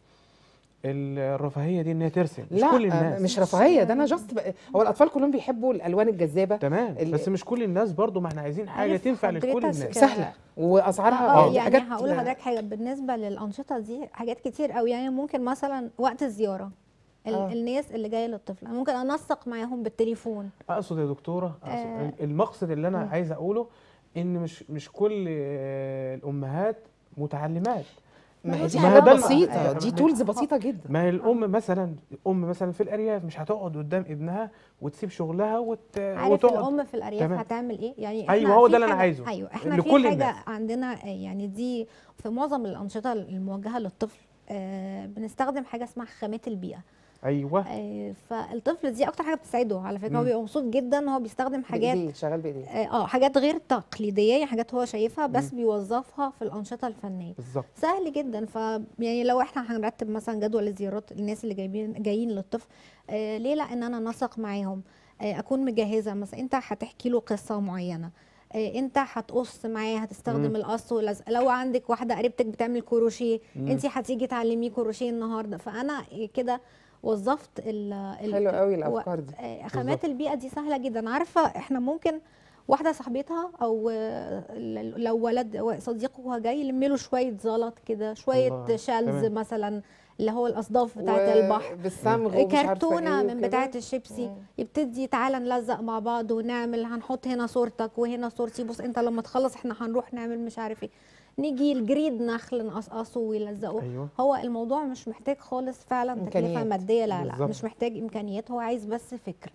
الرفاهيه دي ان هي ترسم مش لا كل آه، الناس مش رفاهيه ده انا جاست هو الاطفال كلهم بيحبوا الالوان الجذابه تمام ال- بس مش كل الناس برضو ما احنا عايزين حاجه عارف تنفع لكل حضرتك الناس ك- سهله واسعارها اه آه، دي يعني حاجات هقول لحضرتك حاجه بالنسبه للانشطه دي حاجات كتير قوي يعني ممكن مثلا وقت الزياره ال- آه. الناس اللي جايه للطفل أنا ممكن انسق معاهم بالتليفون اقصد يا دكتوره أقصد آه. المقصد اللي انا مم. عايز اقوله ان مش مش كل آه، الامهات متعلمات ما هي دي ما هو حاجات ده الم- بسيطه آه، دي ما- تولز بسيطه جدا ما هي الام مثلا ام مثلا في الارياف مش هتقعد قدام ابنها وتسيب شغلها وت... عارف وتقعد الام في الارياف تمام. هتعمل ايه يعني أيوة، إحنا هو في ده اللي أنا حاجة- عايزه. ايوه احنا لكل في حاجه الناس. عندنا آه، يعني دي في معظم الانشطه الموجهه للطفل آه بنستخدم حاجه اسمها خامات البيئه ايوه آه فالطفل دي اكتر حاجه بتساعده على فكره هو مم. بيبقى مبسوط جدا هو بيستخدم حاجات بايديه شغال بايديه اه آه، حاجات غير تقليديه يعني حاجات هو شايفها بس بيوظفها في الانشطه الفنيه بالظبط سهل جدا ف يعني لو احنا هنرتب مثلا جدول الزيارات الناس اللي جايبين جايين للطفل آه ليه لا ان انا نسق معاهم آه اكون مجهزه مثلا انت هتحكي له قصه معينه آه انت هتقص معاه هتستخدم مم. القص واللزق لو عندك واحده قريبتك بتعمل كروشيه مم. انت هتيجي تعلميه كروشيه النهارده فانا كده وظفت ال ال- حلو قوي و- الافكار دي آه، بالظبط. خامات البيئه دي سهله جدا عارفه احنا ممكن واحده صاحبتها او آه، ل- لو ولد صديقه وهو جاي يلم له شويه زلط كده شويه الله، شلز تمام. مثلا اللي هو الاصداف بتاعه و- البحر بالصمغ ومش عارفة كرتونه إيه من وكده. بتاعه الشيبسي مم. يبتدي تعالى نلزق مع بعض ونعمل هنحط هنا صورتك وهنا صورتي بص انت لما تخلص احنا هنروح نعمل مش عارف ايه نيجي الجريد نخل نقصقصه ويلزقه ايوه هو الموضوع مش محتاج خالص فعلا تكلفه إمكانيات. ماديه لا لا بالظبط. مش محتاج امكانيات هو عايز بس فكر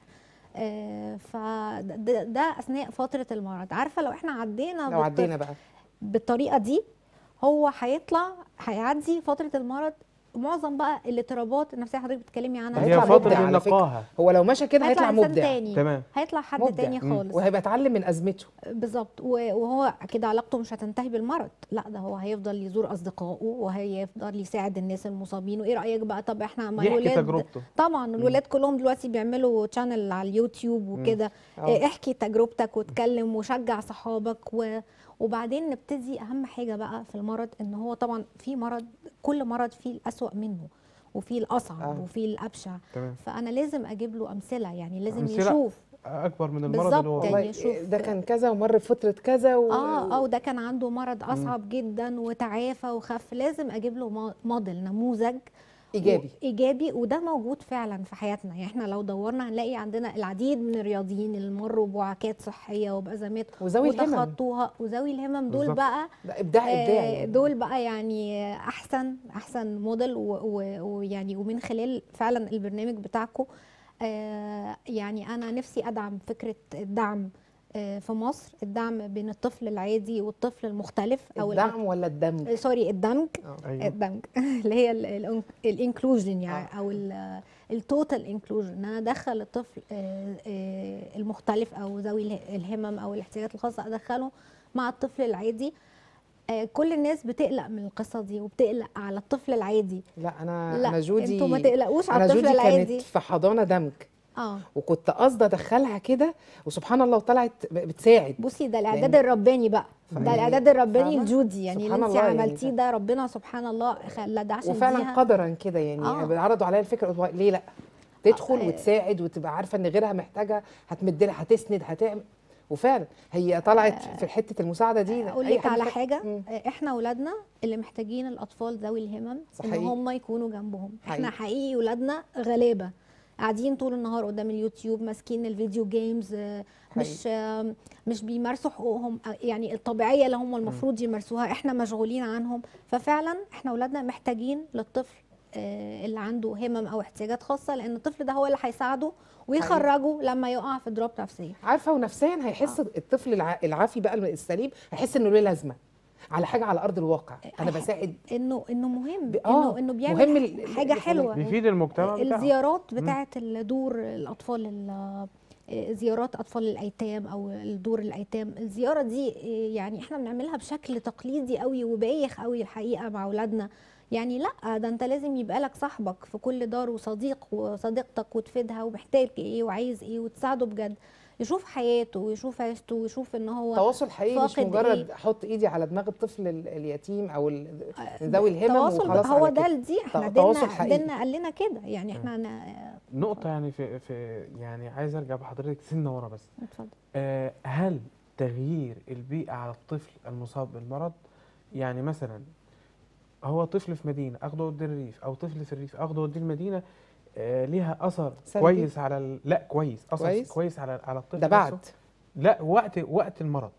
آه فده ده اثناء فتره المرض عارفه لو احنا عدينا لو بالطفل عدينا بقى بالطريقه دي هو هيطلع هيعدي فتره المرض معظم بقى الاضطرابات النفسيه اللي حضرتك بتتكلمي عنها هي هيطلع فتره مبدع على فكرة. النقاهه هو لو مشى كده هيطلع إنسان مبدع تاني تمام هيطلع حد مبدع. تاني مم. خالص وهيبقى اتعلم من ازمته بالظبط و- وهو كده علاقته مش هتنتهي بالمرض لا ده هو هيفضل يزور اصدقائه وهيفضل يساعد الناس المصابين وايه رايك بقى طب احنا ما يحكي الولاد تجربته طبعا الولاد كلهم دلوقتي بيعملوا چانل على اليوتيوب وكده آه. إيه، احكي تجربتك واتكلم وشجع صحابك و... وبعدين نبتدي اهم حاجه بقى في المرض ان هو طبعا في مرض كل مرض فيه الاسوأ منه وفيه الاصعب آه. وفيه الابشع تمام فانا لازم اجيب له امثله يعني لازم أمثلة يشوف اكبر من المرض اللي هو بالظبط. والله يعني شوف- ده كان كذا ومر بفتره كذا و... اه اه وده كان عنده مرض اصعب جدا وتعافى وخف لازم اجيب له ما- موديل نموذج ايجابي ايجابي وده موجود فعلا في حياتنا يعني احنا لو دورنا هنلاقي عندنا العديد من الرياضيين اللي مروا بوعكات صحيه وبازمات وذوي الهمم وتخطوها وذوي الهمم دول بالظبط. بقى ده ابداع ابداع آه، يعني. دول بقى يعني احسن احسن موديل و- و- ويعني ومن خلال فعلا البرنامج بتاعكم يعني انا نفسي ادعم فكره الدعم آه، في مصر الدعم بين الطفل العادي والطفل المختلف او الدعم ولا الدمج ال- سوري الدمج آه. ايوه الدمج اللي هي الانكلوجن يعني او التوتال انكلوجن ان انا ادخل الطفل آه، آه، المختلف او ذوي اله- الهمم او الاحتياجات الخاصه ادخله مع الطفل العادي آه، كل الناس بتقلق من القصه دي وبتقلق على الطفل العادي لا انا لا انا جودي انتوا ما تقلقوش على انا الطفل جودي العادي كانت في حضانه دمج اه وكنت قاصده ادخلها كده وسبحان الله طلعت ب- بتساعد بصي ده الاعداد لأن- الرباني بقى ده فهي- الاعداد الرباني فاهمة؟ لجودي يعني اللي سبحان انت الله يعني عملتيه ده- ده ربنا سبحان الله خلى ده عشان وفعلا ديها- قدرا كده يعني آه. آه. عرضوا عليا الفكره قلت ليه لا تدخل آه. وتساعد وتبقى عارفه ان غيرها محتاجه هتمد لها هتسند هتعمل وفعلا هي طلعت في حته المساعده دي اقول أي لك على محتاج- حاجه مم. احنا ولادنا اللي محتاجين الاطفال ذوي الهمم ان صحيح. هم يكونوا جنبهم احنا حقيقي. حقيقي ولادنا غلابه قاعدين طول النهار قدام اليوتيوب ماسكين الفيديو جيمز آه، مش آه، مش بيمارسوا حقوقهم آه، يعني الطبيعيه اللي هم المفروض يمارسوها احنا مشغولين عنهم ففعلا احنا ولادنا محتاجين للطفل آه، اللي عنده همم او احتياجات خاصه لان الطفل ده هو اللي هيساعده ويخرجه لما يقع في ضراب نفسيه عارفه ونفسيا هيحس الطفل الع- العافي بقى السليم هيحس انه له لازمه على حاجه على ارض الواقع انا أح- بساعد انه انه مهم ب- انه آه، انه مهم بيعمل ال- حاجه اللي حلوه حواليه. بيفيد المجتمع بتاعه الزيارات بتاعه الدور الاطفال ال- زيارات اطفال الايتام او الدور الايتام الزياره دي يعني احنا بنعملها بشكل تقليدي قوي وبايخ قوي الحقيقه مع اولادنا يعني لا ده انت لازم يبقى لك صاحبك في كل دار وصديق وصديقتك وتفيدها ومحتاج ايه وعايز ايه وتساعده بجد يشوف حياته ويشوف عيشته ويشوف ان هو تواصل حقيقي مش فاقد مجرد إيه؟ احط ايدي على دماغ الطفل ال- اليتيم او ال- ذوي الهمم تواصل وخلاص هو على ده كده. دي احنا ت- تواصل ديننا حقيقي. ديننا قال لنا كده يعني احنا ن- نقطة يعني في في يعني عايز ارجع بحضرتك سنة ورا بس اتفضل آه، هل تغيير البيئة على الطفل المصاب بالمرض يعني مثلا هو طفل في مدينة اخده وديه الريف او طفل في الريف اخده وديه المدينة آه، ليها اثر سلبي؟ كويس على ال... لا كويس اثر كويس؟ كويس, كويس على على الطفل ده بعد نفسه. لا وقت وقت المرض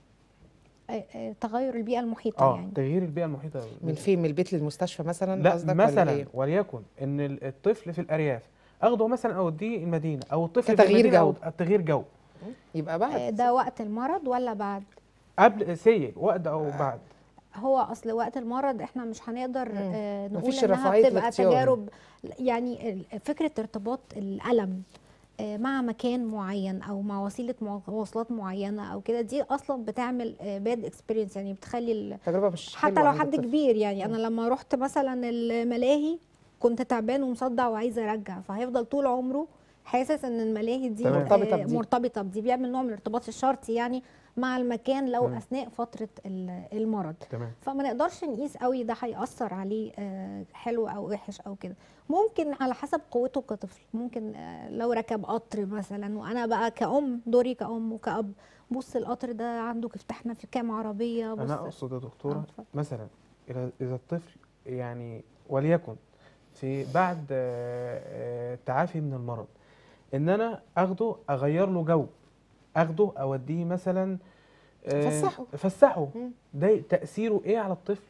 آه، آه، تغير البيئه المحيطه اه يعني تغيير البيئة المحيطة من فين من البيت للمستشفى مثلا لا قصدك ولا مثلا إيه؟ وليكن ان ال- الطفل في الارياف اخده مثلا اوديه المدينه او الطفل كتغيير في المدينه جو. أو تغيير جو يبقى آه، بعد ده وقت المرض ولا بعد قبل سي وقت او بعد هو اصل وقت المرض احنا مش هنقدر مم. آه نقول مفيش انها رفاهية بتبقى الاختيار. تجارب يعني ال- فكره ارتباط الالم آه، مع مكان معين او مع وسيله مواصلات معينه او كده دي اصلا بتعمل باد اكسبيرينس يعني بتخلي ال- تجربه مش حتى حلوة لو عند حد الطفل. كبير يعني انا لما رحت مثلا الملاهي كنت تعبان ومصدع وعايزه ارجع فهيفضل طول عمره حاسس ان الملاهي دي تمام. مرتبطة آه، بدي. مرتبطه بدي بيعمل نوع من الارتباط الشرطي يعني مع المكان لو مم. اثناء فتره ال- المرض تمام فما نقدرش نقيس قوي ده هيأثر عليه آه، حلو او وحش او كده ممكن على حسب قوته كطفل ممكن آه، لو ركب قطر مثلا وانا بقى كأم دوري كأم وكأب بص القطر ده عنده افتحنا في كام عربيه بص انا اقصد يا آه، دكتوره اتفضل. مثلا اذا اذا الطفل يعني وليكن في بعد آه، آه، التعافي من المرض ان انا اخده اغير له جو اخده اوديه مثلا آه، أفسحه. افسحه مم. ده تاثيره ايه على الطفل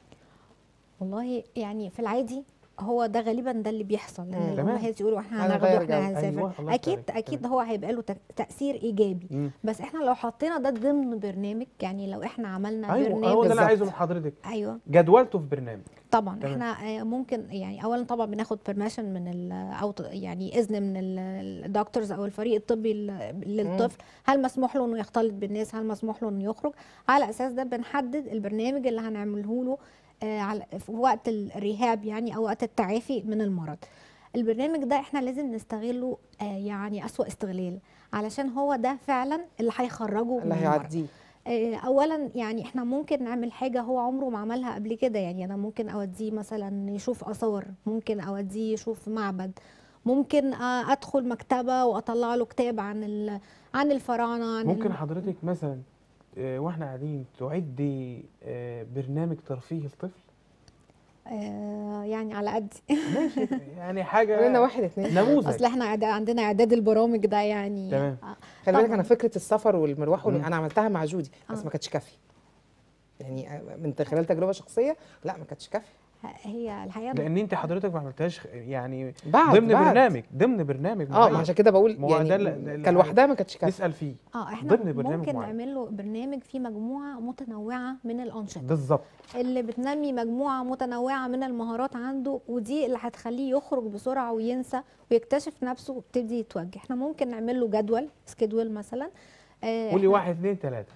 والله يعني في العادي هو ده غالبا ده اللي بيحصل مم. ان تمام. الامهات يقولوا احنا هنغير هناخده احنا جو. هنسافر أيوة، الله اكيد يفتح عليك. اكيد تمام. هو هيبقى له تك- تاثير ايجابي مم. بس احنا لو حطينا ده ضمن برنامج يعني لو احنا عملنا ايوه برنامج هو ده اللي بالظبط. انا عايزه من حضرتك ايوه جدولته في برنامج طبعا تمام. احنا آه، ممكن يعني اولا طبعا بناخد بيرميشن من ال او ت- يعني اذن من الدكتورز او الفريق الطبي ل- للطفل هل مسموح له انه يختلط بالناس هل مسموح له انه يخرج على اساس ده بنحدد البرنامج اللي هنعمله له آه، على في وقت الريهاب يعني او وقت التعافي من المرض البرنامج ده احنا لازم نستغله آه، يعني اسوأ استغلال علشان هو ده فعلا اللي هيخرجه اللي من المرض هيعديه آه، اولا يعني احنا ممكن نعمل حاجه هو عمره ما عملها قبل كده يعني انا ممكن اوديه مثلا يشوف اثار ممكن اوديه يشوف معبد ممكن آه، ادخل مكتبه واطلع له كتاب عن ال- عن الفراعنه عن ممكن ال- حضرتك مثلا آه، واحنا قاعدين تعدي آه، برنامج ترفيه للطفل آه يعني على قدي ماشي يعني قول لنا حاجه واحد اتنين نموذج اصل احنا إعدا- عندنا اعداد البرامج ده يعني تمام. آه، خلي بالك طبعاً. انا فكره السفر والمروح وال- مم. انا عملتها مع جودي بس آه. ما كانتش كافيه يعني من خلال تجربه شخصيه لا ما كانتش كافيه هي الحقيقه لان انت حضرتك ما عملتهاش يعني بعد ضمن بعد. برنامج ضمن برنامج اه ما معين عشان كده بقول ما هو ده اللي- يعني اللي كان لوحدها ما كانتش كافيه نسال فيه اه احنا ضمن برنامج ممكن معين. نعمل له برنامج فيه مجموعه متنوعه من الانشطه بالظبط اللي بتنمي مجموعه متنوعه من المهارات عنده ودي اللي هتخليه يخرج بسرعه وينسى ويكتشف نفسه ويبتدي يتوجه احنا ممكن نعمل له جدول سكيدول مثلا آه، قولي إحنا- واحد اثنين ثلاثه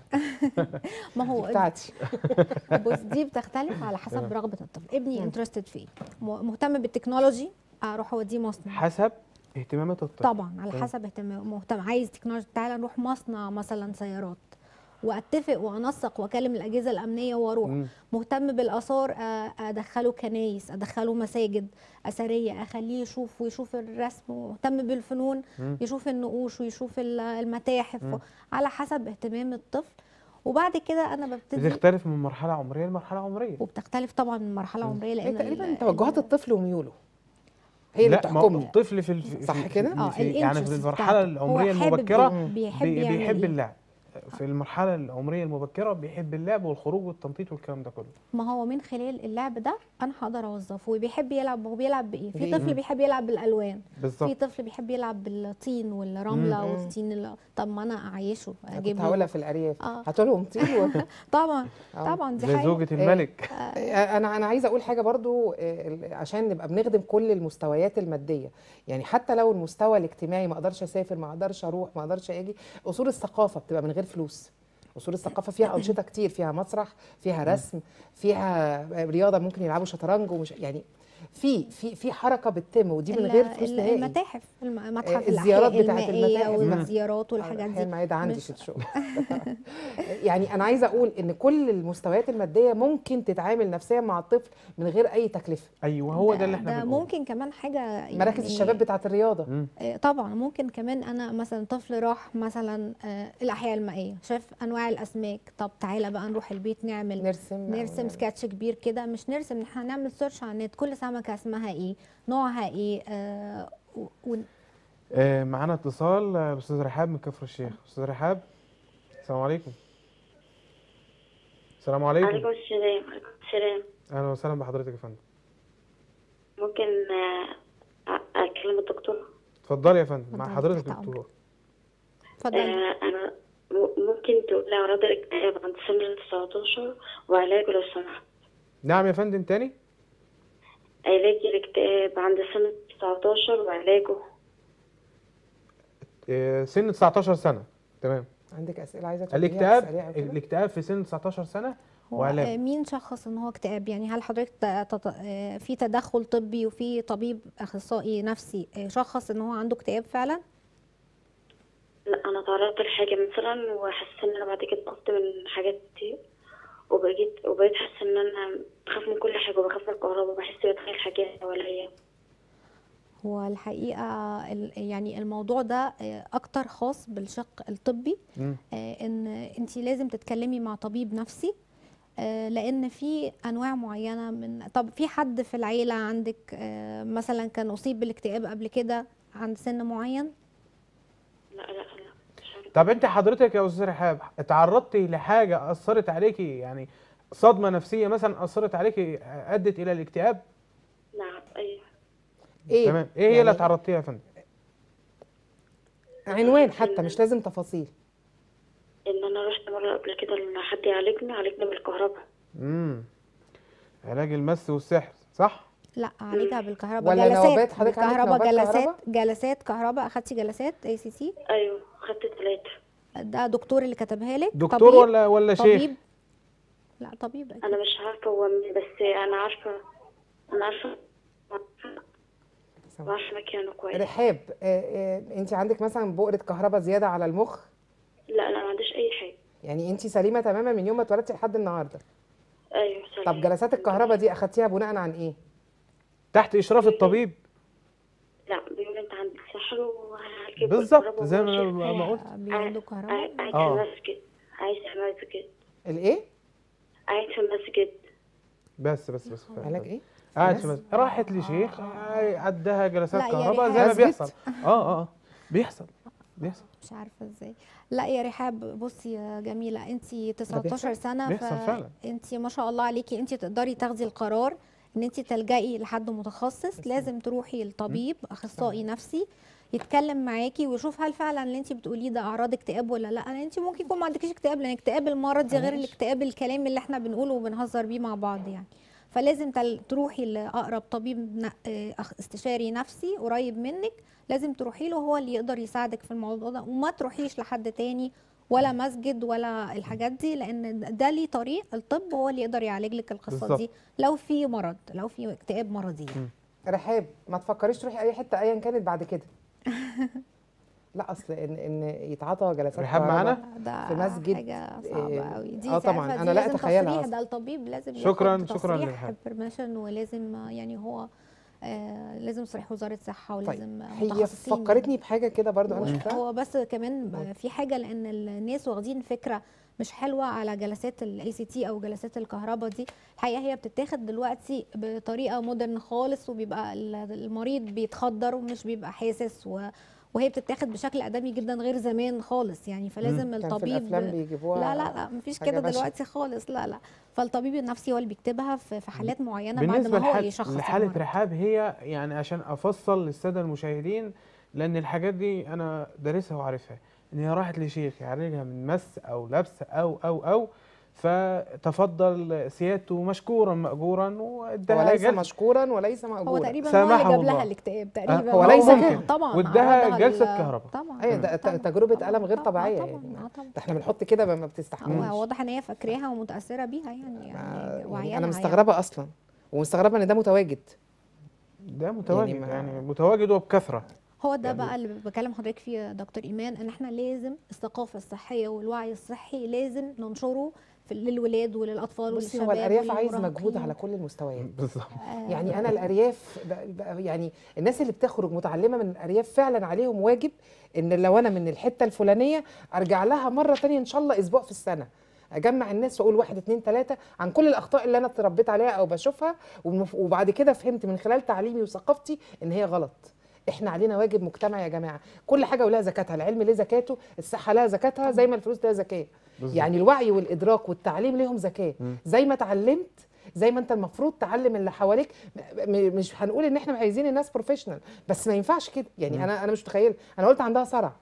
ما هو بتاعتي بص دي بتختلف على حسب تمام. رغبه الطفل ابني مم. انترستد في إيه؟ م- مهتم بالتكنولوجي اروح اوديه مصنع حسب اهتمامات الطفل طبعا على تمام. حسب اهتمام مهتم عايز تكنولوجي تعالى نروح مصنع مثلا سيارات واتفق وانسق واكلم الاجهزه الامنيه واروح مم. مهتم بالاثار آه، ادخله كنايس ادخله مساجد اثريه اخليه يشوف ويشوف الرسم ومهتم بالفنون مم. يشوف النقوش ويشوف ال- المتاحف مم. على حسب اهتمام الطفل وبعد كده انا ببتدي بتختلف من مرحله عمريه لمرحله عمريه وبتختلف طبعا من مرحله مم. عمريه هي لان تقريبا ال- توجهات ال- الطفل وميوله هي اللي لا ما هو بتحكمني الطفل في الف... صح في- كده؟ في- اه في يعني في الانترست المرحله بتاعته. هو العمريه حابب المبكره ي- بيحب بي- يعمل بيحب إيه؟ اللعب في المرحله العمريه المبكره بيحب اللعب والخروج والتنطيط والكلام ده كله ما هو من خلال اللعب ده انا هقدر اوظفه وبيحب يلعب هو بيلعب بايه في بإيه؟ طفل بيحب يلعب بالالوان في بالظبط طفل بيحب يلعب بالطين والرمله مم. والطين اللي... طب ما انا اعيشه أنا اجيب كنت له هقولها في الارياف آه. هاتوا لهم طين و... طبعا آه. طبعا دي زي حقيقه زوجة الملك انا انا عايزه اقول حاجه برضو آه، ال- عشان نبقى بنخدم كل المستويات الماديه يعني حتى لو المستوى الاجتماعي ما اقدرش اسافر ما اقدرش اروح ما اقدرش اجي اصول الثقافه بتبقى من غير فلوس اصول الثقافه فيها انشطه كتير فيها مسرح فيها رسم فيها رياضه ممكن يلعبوا شطرنج ومش يعني في في في حركه بتتم ودي من ال- غير فلوس ال- نهائي المتاحف الم- متحف الزيارات الأحياء بتاعت المائية المتاحف. والزيارات والحاجات الحقيقة دي المعده عندي مش- في الشغل يعني انا عايزه اقول ان كل المستويات الماديه ممكن تتعامل نفسيا مع الطفل من غير اي تكلفه ايوه هو ده اللي احنا ده بنقوله ممكن كمان حاجه مراكز يعني- الشباب بتاعت الرياضه مم. آه، طبعا ممكن كمان انا مثلا طفل راح مثلا آه، الاحياء المائيه شاف انواع الاسماك طب تعالى بقى نروح البيت نعمل نرسم نرسم سكتش كبير كده مش نرسم احنا هنعمل سيرش على النت كل سمكه اسمها ايه نوعها ايه آه و- و- آه معانا اتصال آه، الاستاذ رحاب من كفر الشيخ استاذ رحاب السلام عليكم السلام عليكم عليكم السلام عليكم السلام اهلا وسهلا بحضرتك يا فندم ممكن آه، أ- أكلم الدكتور اتفضلي يا فندم مع اتفضلي، حضرتك تحت دكتور اتفضلي آه، أنا م- ممكن تقول لي أعراض الاكتئاب عند سن 19 وعلاجه لو سمحت نعم يا فندم تاني علاج الاكتئاب عند سن 19 وعلاجه آه سن 19 سنه تمام عندك اسئله عايزه تقوليها الاكتئاب تسأليها أو كده؟ الاكتئاب في سن 19 سنه هو وعلاج آه، مين شخص ان هو اكتئاب يعني هل حضرتك ت- تط- آه، في تدخل طبي وفي طبيب اخصائي نفسي آه، شخص ان هو عنده اكتئاب فعلا لا أنا تعرضت لحاجة مثلا وحسيت إن أنا بعد كده خفت من حاجات كتير وبقيت وبقيت حاسة إن أنا بخاف من كل حاجة وبخاف من الكهرباء وبحس بتخيل حاجات حواليا هو الحقيقه ال- يعني الموضوع ده آه، اكتر خاص بالشق الطبي مم. آه، ان انت لازم تتكلمي مع طبيب نفسي آه، لان في انواع معينه من طب في حد في العيله عندك آه، مثلا كان اصيب بالاكتئاب قبل كده عند سن معين لا لا لا مش عارفة. طب انت حضرتك يا استاذ رحاب اتعرضتي لحاجه اثرت عليكي يعني صدمه نفسيه مثلا اثرت عليكي آه، ادت الى الاكتئاب نعم أيوه ايه تمام ايه هي اللي يعني اتعرضتيها يا فندم عنوان حتى مش لازم تفاصيل ان انا رحت مره قبل كده لحد يعالجني عالجني بالكهرباء امم علاج المس والسحر صح لا عالجها بالكهرباء ولا نوبات؟ جلسات حضرتك عندك بالكهرباء نوبات جلسات كهرباء؟ جلسات كهرباء اخدتي جلسات اي سي سي ايوه خدت ثلاثه ده دكتور اللي كتبها لك دكتور طبيب ولا ولا شيخ طبيب لا طبيب أكيد. انا مش عارفه هو مين بس انا عارفه انا عارفه عارفه مكانه كويس رحاب انت عندك مثلا بؤره كهرباء زياده على المخ لا لا ما عنديش اي حاجه يعني انت سليمه تماما من يوم ما اتولدتي لحد النهارده ايوه سلام طب جلسات الكهرباء دي اخدتيها بناء عن ايه تحت اشراف الطبيب لا بيقول انت عندك سحر وهجيب بالظبط زي ما انا ما قلت بياخدوا كهرباء عايز آه. في مسجد عايز في مسجد الايه عايز في مسجد بس بس بس علاج ايه قاعد ناس- في مسجد راحت لشيخ آه، عدها جلسات لا يا كهرباء زي ريحان. ما مسجد؟ بيحصل اه اه بيحصل بيحصل مش عارفه ازاي لا يا رحاب بصي يا جميله انت 19 سنه بيحصل فعلا. انت ما شاء الله عليكي انت تقدري تاخدي القرار ان انت تلجئي لحد متخصص لازم تروحي لطبيب اخصائي نفسي يتكلم معاكي ويشوف هل فعلا اللي انت بتقوليه ده اعراض اكتئاب ولا لا انت ممكن يكون ما عندكيش اكتئاب لان اكتئاب المرضي غير ماشي. الاكتئاب الكلام اللي احنا بنقوله وبنهزر بيه مع بعض يعني فلازم تل- تروحي لاقرب طبيب ن- آه، أخ- استشاري نفسي قريب منك لازم تروحي له هو اللي يقدر يساعدك في الموضوع ده وما تروحيش لحد تاني ولا مسجد ولا الحاجات دي لان ده ليه طريق الطب هو اللي يقدر يعالج لك القصه بالظبط. دي لو في مرض لو في اكتئاب مرضي يعني. رحاب ما تفكريش تروحي اي حته ايا كانت بعد كده لا اصل ان ان يتعاطى جلسات رحاب كهرباء معانا؟ ده في مسجد، حاجه صعبه إيه، قوي دي آه طبعاً، عارفة أنا دي لا لازم أتخيلها تصريح أصلاً. ده الطبيب لازم شكراً- ياخد شكراً تصريح للرحاب. بيرميشن ولازم آه، يعني هو آه لازم تصريح وزاره صحه طيب ولازم هي متخصصين يعني. فكرتني بحاجه كده برضو انا هو- شفتها هو بس كمان في حاجه لان الناس واخدين فكره مش حلوه على جلسات الاي سي تي او جلسات الكهرباء دي الحقيقه هي بتتاخد دلوقتي بطريقه مودرن خالص وبيبقى ال- المريض بيتخدر ومش بيبقى حاسس و وهي بتتاخد بشكل ادمي جدا غير زمان خالص يعني فلازم كان في الطبيب الافلام بيجيبوها لا لا لا مفيش حاجة كده بشعة. دلوقتي خالص لا لا فالطبيب النفسي هو اللي بيكتبها في في حالات معينه بعد بالنسبه ما هو اللي لحال يشخص لحاله المرض. رحاب هي يعني عشان افصل للساده المشاهدين لان الحاجات دي انا دارسها وعارفها ان هي راحت لشيخ يعالجها من مس او لبس او او او فتفضل سيادته مشكورا ماجورا واداها وليس جلسة- مشكورا وليس هو ماجورا تقريبا هو سامحه اللي جاب الله. لها الاكتئاب تقريبا هو ليس ممكن كده. طبعا واداها عرضها جلسة ال- كهرباء. طبعا ايوه ده طبعاً، ت- تجربه طبعاً، الم غير طبعاً، طبيعيه آه يعني طبعا اه طبعا ده احنا بنحط كده ما ما هو بتستحملش واضح ان هي فاكراها ومتاثره بيها يعني يعني وعيالها انا يعني. مستغربه اصلا ومستغربه ان ده متواجد ده متواجد يعني يعني, ما- متواجد وبكثره هو ده يعني- بقى اللي بكلم حضرتك فيه يا دكتور ايمان ان احنا لازم الثقافه الصحيه والوعي الصحي لازم ننشره في للولاد وللاطفال بصي وللشباب هو الارياف عايز مجهود وللمراهقين. على كل المستويات بالظبط آه، يعني انا الارياف ب- ب- يعني الناس اللي بتخرج متعلمه من الارياف فعلا عليهم واجب ان لو انا من الحته الفلانيه ارجع لها مره تانية ان شاء الله اسبوع في السنه اجمع الناس واقول واحد اتنين تلاته عن كل الاخطاء اللي انا اتربيت عليها او بشوفها ومف- وبعد كده فهمت من خلال تعليمي وثقافتي ان هي غلط احنا علينا واجب مجتمعي يا جماعه كل حاجه ولها زكاتها العلم ليه زكاته الصحه لها زكاتها زي ما الفلوس لها زكاه بالظبط. يعني الوعي والادراك والتعليم ليهم زكاه مم. زي ما اتعلمت زي ما انت المفروض تعلم اللي حواليك م- م- مش هنقول ان احنا عايزين الناس بروفيشنال بس ما ينفعش كده يعني انا انا مش متخيل انا قلت عندها صرع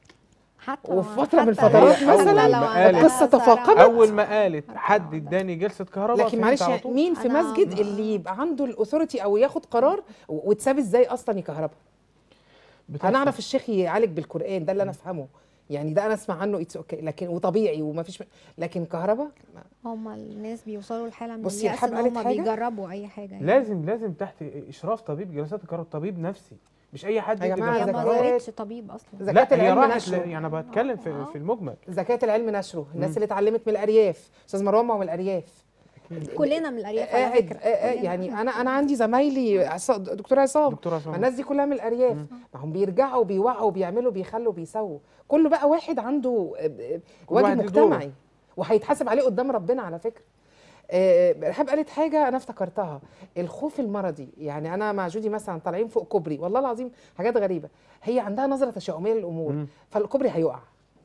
حتى وفي فترة من حتى الفترات لو- مثلاً حتى لو ما عندها قالت- القصة صرع. تفاقمت. اول ما قالت حد اداني جلسه كهرباء لكن فهمت معلش على يعني طول. مين في أنا- مسجد اللي يبقى عنده الاثوريتي او ياخد قرار و- وتساب ازاي اصلا يكهربها بتحصل. انا اعرف الشيخ يعالج بالقران ده اللي انا افهمه يعني ده انا اسمع عنه اتس اوكي لكن وطبيعي وما فيش لكن كهرباء هم الناس بيوصلوا لحاله من بصي، اليأس رحاب ان قالت هم حاجة؟ بيجربوا اي حاجه يعني. لازم لازم تحت اشراف طبيب جلسات الكهرباء طبيب نفسي مش اي حد يا يدي جماعة هي جلسات ما زكاة. كهرباء. زارتش طبيب اصلا زكاة لا هي العلم راحت نشره. ل- يعني بتكلم في, في المجمل زكاه العلم نشره الناس اللي اتعلمت من الارياف استاذ مروان ما هو من الارياف كلنا من الارياف على قاعد فكره آه، آه، كلنا. يعني انا انا عندي زمايلي عصا- دكتور عصام دكتور ما عصام الناس دي كلها من الارياف ما هم بيرجعوا بيوعوا بيعملوا بيخلوا بيسووا كله بقى واحد عنده آه، آه، كل واجب واحد ليه دوره. مجتمعي وهيتحاسب عليه قدام ربنا على فكره آه، رحاب قالت حاجه انا افتكرتها الخوف المرضي يعني انا مع جودي مثلا طالعين فوق كوبري والله العظيم حاجات غريبه هي عندها نظره تشاؤميه للامور مم. فالكوبري هيقع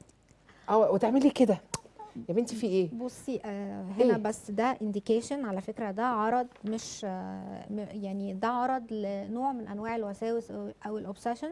اه وتعمل لي كده يا بنتي في ايه بصي آه هنا إيه؟ بس ده انديكيشن على فكره ده عرض مش آه م- يعني ده عرض لنوع من انواع الوساوس او, أو الاوبسيشن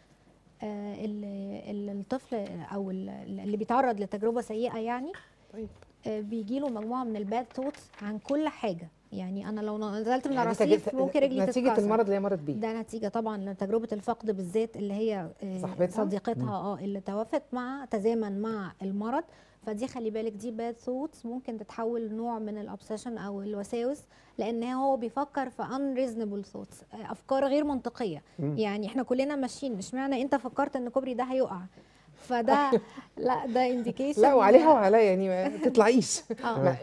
آه اللي اللي الطفل او ال- اللي بيتعرض لتجربه سيئه يعني طيب آه بيجي له مجموعه من الباد ثوتس عن كل حاجه يعني انا لو نزلت من يعني الرصيف تج- ممكن رجلي نتيجه تتكسر المرض اللي هي مرض بيه ده نتيجة طبعا لتجربة الفقد بالذات اللي هي آه، صاحبتها؟ صديقتها اه اللي توفت مع تزامن مع المرض فدي خلي بالك دي باد ثوتس ممكن تتحول لنوع من الابسيشن او الوساوس لان هو بيفكر في unreasonable thoughts آه، افكار غير منطقيه مم. يعني احنا كلنا ماشيين اشمعنى انت فكرت ان الكوبري ده هيقع فده لا ده انديكيشن لا وعليها وعليا يعني ما تطلعيش اه ما-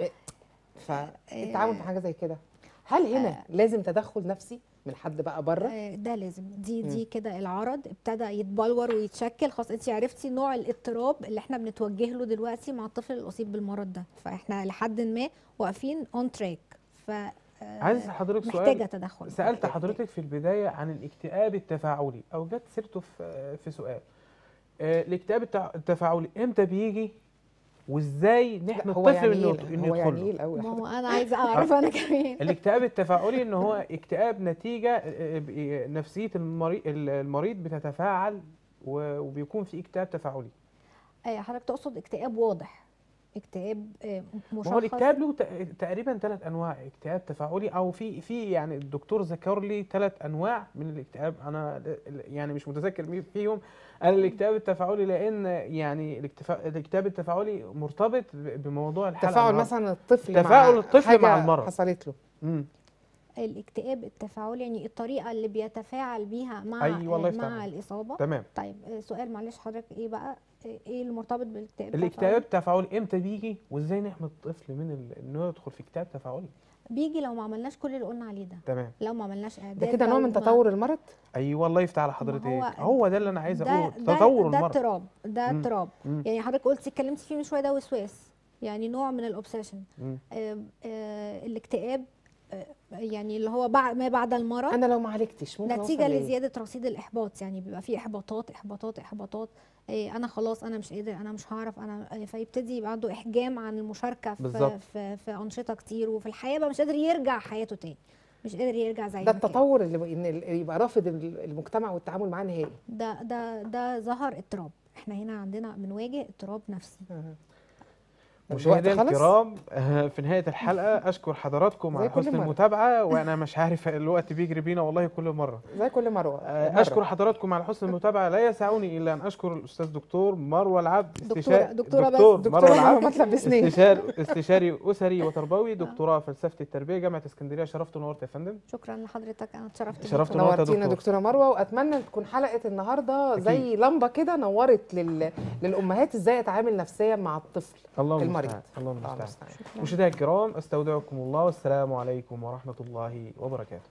فالتعامل في حاجه زي كده هل هنا لازم تدخل نفسي من حد بقى بره آه، ده لازم دي دي كده العرض ابتدى يتبلور ويتشكل خلاص انت عرفتي نوع الاضطراب اللي احنا بنتوجه له دلوقتي مع الطفل الاصيب بالمرض ده فاحنا لحد ما واقفين اون تراك ف آه، عايز اسال حضرتك محتاجه سؤال تدخل سالت حضرتك في البدايه عن الاكتئاب التفاعلي او جت سيرته في في سؤال آه، الاكتئاب التع- التفاعلي امتى بيجي وازاي نحمي هو الطفل يعني انه ايه انه هو يعني يدخل ايه له الاول ما حضرتك؟ هو انا عايزه اعرف انا كمان الاكتئاب التفاعلي ان هو اكتئاب نتيجه آه، آه، نفسيه المريض المريض بتتفاعل و- وبيكون في اكتئاب تفاعلي آه، حضرتك تقصد اكتئاب واضح اكتئاب آه، ما مشخص هو الاكتئاب له تق- تقريبا ثلاث انواع اكتئاب تفاعلي او في في يعني الدكتور ذكر لي ثلاث انواع من الاكتئاب انا ل- ل- يعني مش متذكر مين فيهم انا الاكتئاب التفاعلي لان يعني الاكتفا- الاكتئاب التفاعلي مرتبط ب- بموضوع الحلقه تفاعل النهاردة. مثلا الطفل تفاعل مع الطفل حاجة مع المرض. حصلت له مم. الاكتئاب التفاعلي يعني الطريقه اللي بيتفاعل بيها مع أيوة، الله آه، يفتح مع عليك. الاصابه تمام طيب آه، سؤال معلش حضرتك ايه بقى آه، ايه المرتبط بالاكتئاب الاكتئاب التفاعلي امتى بيجي وازاي نحمي الطفل من ال- انه يدخل في اكتئاب تفاعلي بيجي لو ما عملناش كل اللي قلنا عليه ده تمام لو ما عملناش ده اعداد كده نوع من لو ما- تطور المرض ايوه الله يفتح على ما حضرتك هو هو ده اللي انا عايز ده اقوله ده تطور ده المرض اضطراب ده مم. اضطراب مم. يعني حضرتك قلت اتكلمت فيه من شويه ده وسواس يعني نوع من الاوبسيشن مم. الاكتئاب آه، يعني اللي هو بعد ما بعد المرض انا لو ما عالجتش ممكن نتيجه أوصل لإيه؟ لزياده رصيد الاحباط يعني بيبقى فيه احباطات احباطات احباطات إيه انا خلاص انا مش قادر انا مش هعرف انا آه، فيبتدي يبقى عنده احجام عن المشاركه في بالظبط. في, في انشطه كتير وفي الحياه بقى مش قادر يرجع حياته تاني مش قادر يرجع زي ده ما كان. التطور اللي ب- ان ال- يبقى رافض ال- المجتمع والتعامل معاه نهائي ده ده ده ظهر اضطراب احنا هنا عندنا بنواجه اضطراب نفسي مشاهدينا الوقت خلص؟ الكرام آه، في نهايه الحلقه اشكر حضراتكم زي على كل حسن مرة. المتابعه وانا مش عارف الوقت بيجري بينا والله كل مره زي كل مره آه، مرة. اشكر حضراتكم على حسن المتابعه لا يسعني الا ان اشكر الاستاذ دكتور مروه العبد دكتورة- استشا- دكتورة بس. دكتور دكتورة مروه مروة العبد ما تلبسنيش. استشار استشاري اسري وتربوي دكتوراه فلسفه التربيه جامعه اسكندريه شرفت ونورت يا فندم شكرا لحضرتك انا اتشرفت بيك. شرفت ونورت يا نورتينا دكتور دكتوره مروه واتمنى تكون حلقه النهارده أكيد. زي لمبه كده نورت لل... للامهات ازاي اتعامل نفسيا مع الطفل اللهم المريض المستعان اللهم الله المستعان المستعان. مشاهدينا الكرام استودعكم الله والسلام عليكم ورحمه الله وبركاته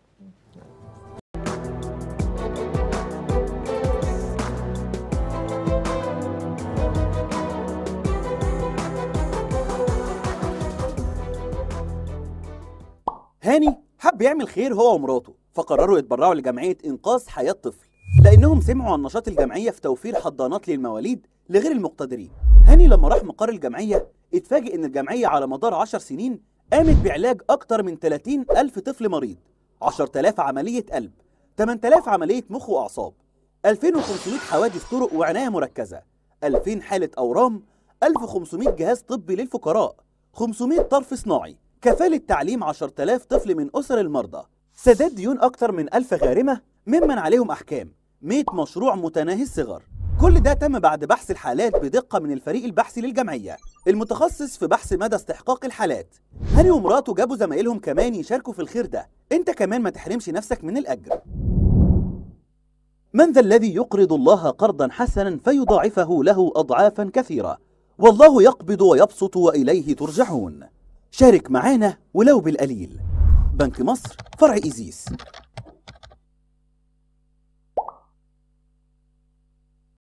هاني حب يعمل خير هو ومراته فقرروا يتبرعوا لجمعية إنقاذ حياة طفل لأنهم سمعوا عن نشاط الجمعية في توفير حضانات للمواليد لغير المقتدرين هاني لما راح مقر الجمعية اتفاجئ إن الجمعية على مدار 10 سنين قامت بعلاج أكتر من 30 ألف طفل مريض 10000 عملية قلب 8000 عملية مخ وأعصاب 2500 حوادث طرق وعناية مركزة 2000 حالة أورام 1500 جهاز طبي للفقراء 500 طرف صناعي كفالة تعليم 10000 طفل من أسر المرضى سداد ديون أكتر من 1000 غارمة ممن عليهم أحكام 100 مشروع متناهي الصغر كل ده تم بعد بحث الحالات بدقة من الفريق البحثي للجمعية المتخصص في بحث مدى استحقاق الحالات هاني ومراته جابوا زمايلهم كمان يشاركوا في الخير ده انت كمان ما تحرمش نفسك من الأجر من ذا الذي يقرض الله قرضا حسنا فيضاعفه له أضعافا كثيرة والله يقبض ويبسط وإليه ترجعون شارك معانا ولو بالقليل بنك مصر فرع إيزيس